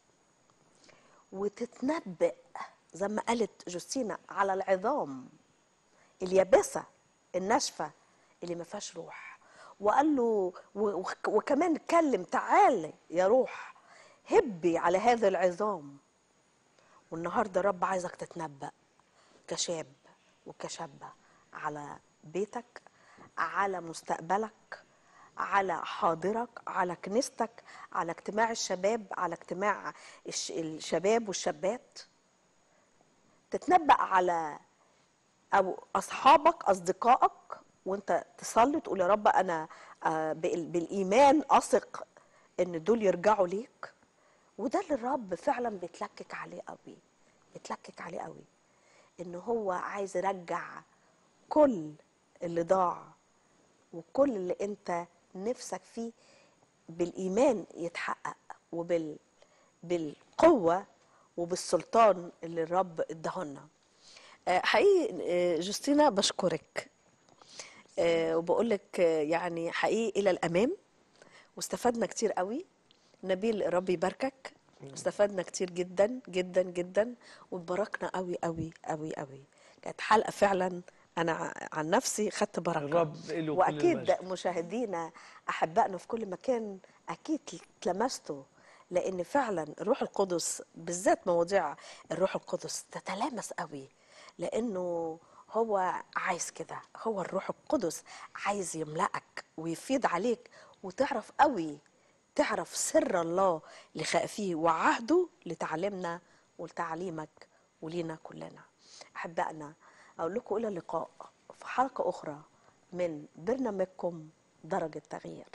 وتتنبأ زي ما قالت جوستينا على العظام اليابسه الناشفه اللي ما فيهاش روح وقال له و- وك- وكمان اتكلم تعالى يا روح هبي على هذا العظام والنهارده الرب عايزك تتنبأ كشاب وكشابة على بيتك على مستقبلك على حاضرك على كنيستك على اجتماع الشباب على اجتماع الش- الشباب والشابات تتنبأ على او اصحابك اصدقائك وانت تصلي تقول يا رب انا آه، بال- بالايمان اثق ان دول يرجعوا ليك وده اللي الرب فعلا بيتلكك عليه قوي بيتلكك عليه قوي ان هو عايز يرجع كل اللي ضاع وكل اللي انت نفسك فيه بالايمان يتحقق وبال بالقوه وبالسلطان اللي الرب اداهولنا آه، حقيقي آه، جوستينا بشكرك آه، وبقول لك آه، يعني حقيقي الى الامام واستفدنا كتير قوي نبيل الرب يباركك استفدنا كتير جدا جدا جدا واتباركنا قوي قوي قوي قوي كانت حلقه فعلا انا ع- عن نفسي خدت بركه الرب له كل واكيد المجد. مشاهدينا احبائنا في كل مكان اكيد تلمستوا لان فعلا الروح القدس بالذات مواضيع الروح القدس تتلامس قوي لانه هو عايز كده هو الروح القدس عايز يملأك ويفيض عليك وتعرف قوي تعرف سر الله لخائفيه وعهده لتعليمنا ولتعليمك ولينا كلنا احبائنا اقول لكم الى اللقاء في حلقه اخرى من برنامجكم درجه تغيير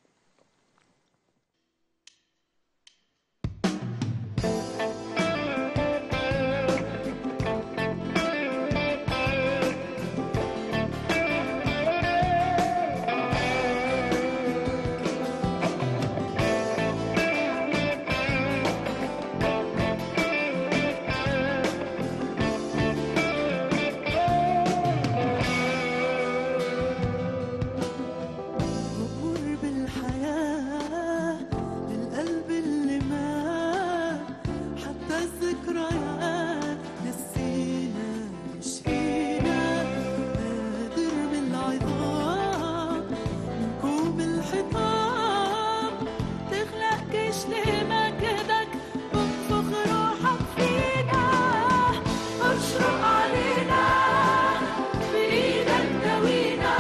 مر بالحياة للقلب اللي مات حتى الذكريات نسينا يشفينا قادر بالعظام من كوم الحطام تخلق جيش لمجدك وانفخ روحك فينا اشرق علينا بإيدك داوينا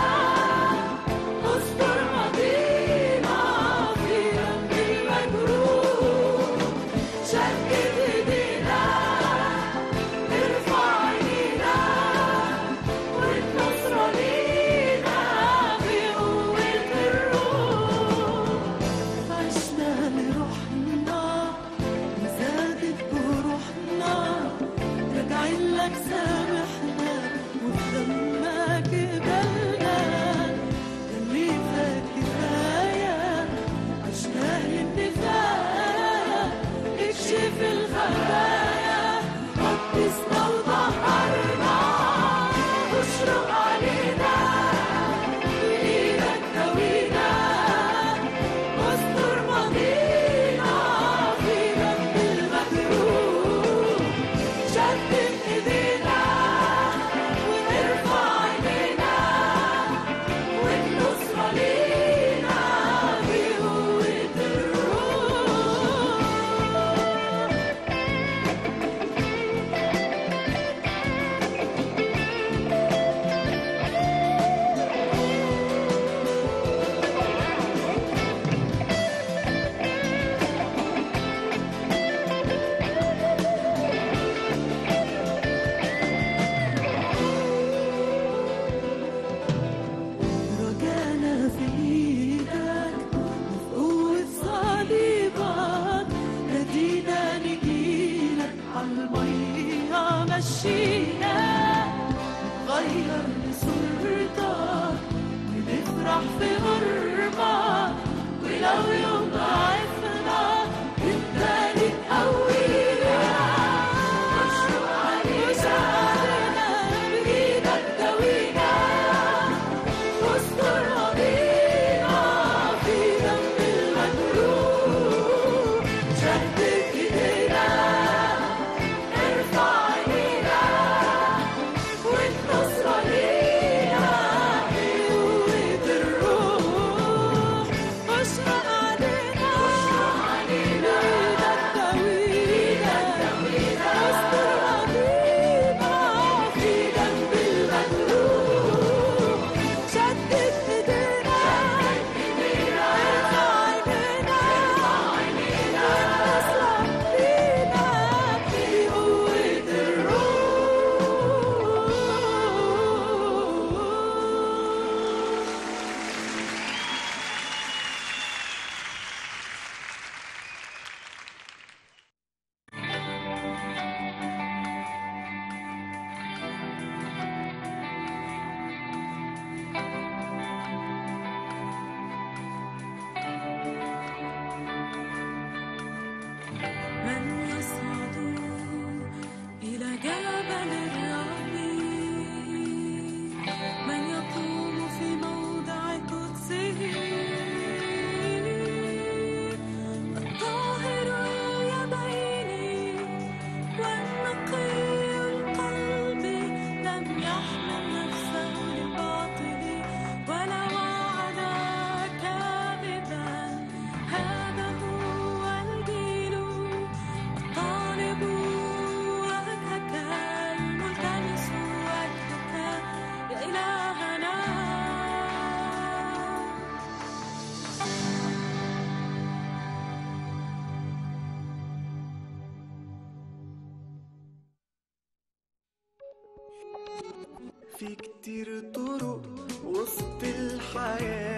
استر ماضينا في دم المجروح شدد ايدينا ارفع عينينا والنصرة لينا بقوة الروح عشنا لروحنا وزادت بروحنا راجعين لك سامحنا وبدمك قبلنا اللي فات كفاية عشناه للنفاية اكشف الخبايا قدسنا وطهرنا اشرق علينا بإيدك داوينا واستر ماضينا في دم المجروح شدد ايدينا ونرفع عينينا والنصرة لينا بقوة الروح رجعنا في ايدك وفي قوة صليبك نادينا نجيلك عالمية مشينا غير صورتك بنفرح في قربك ولو يوم ضعفنا انت اللي تقوينا اشرق علينا في كتير طرق وسط الحياة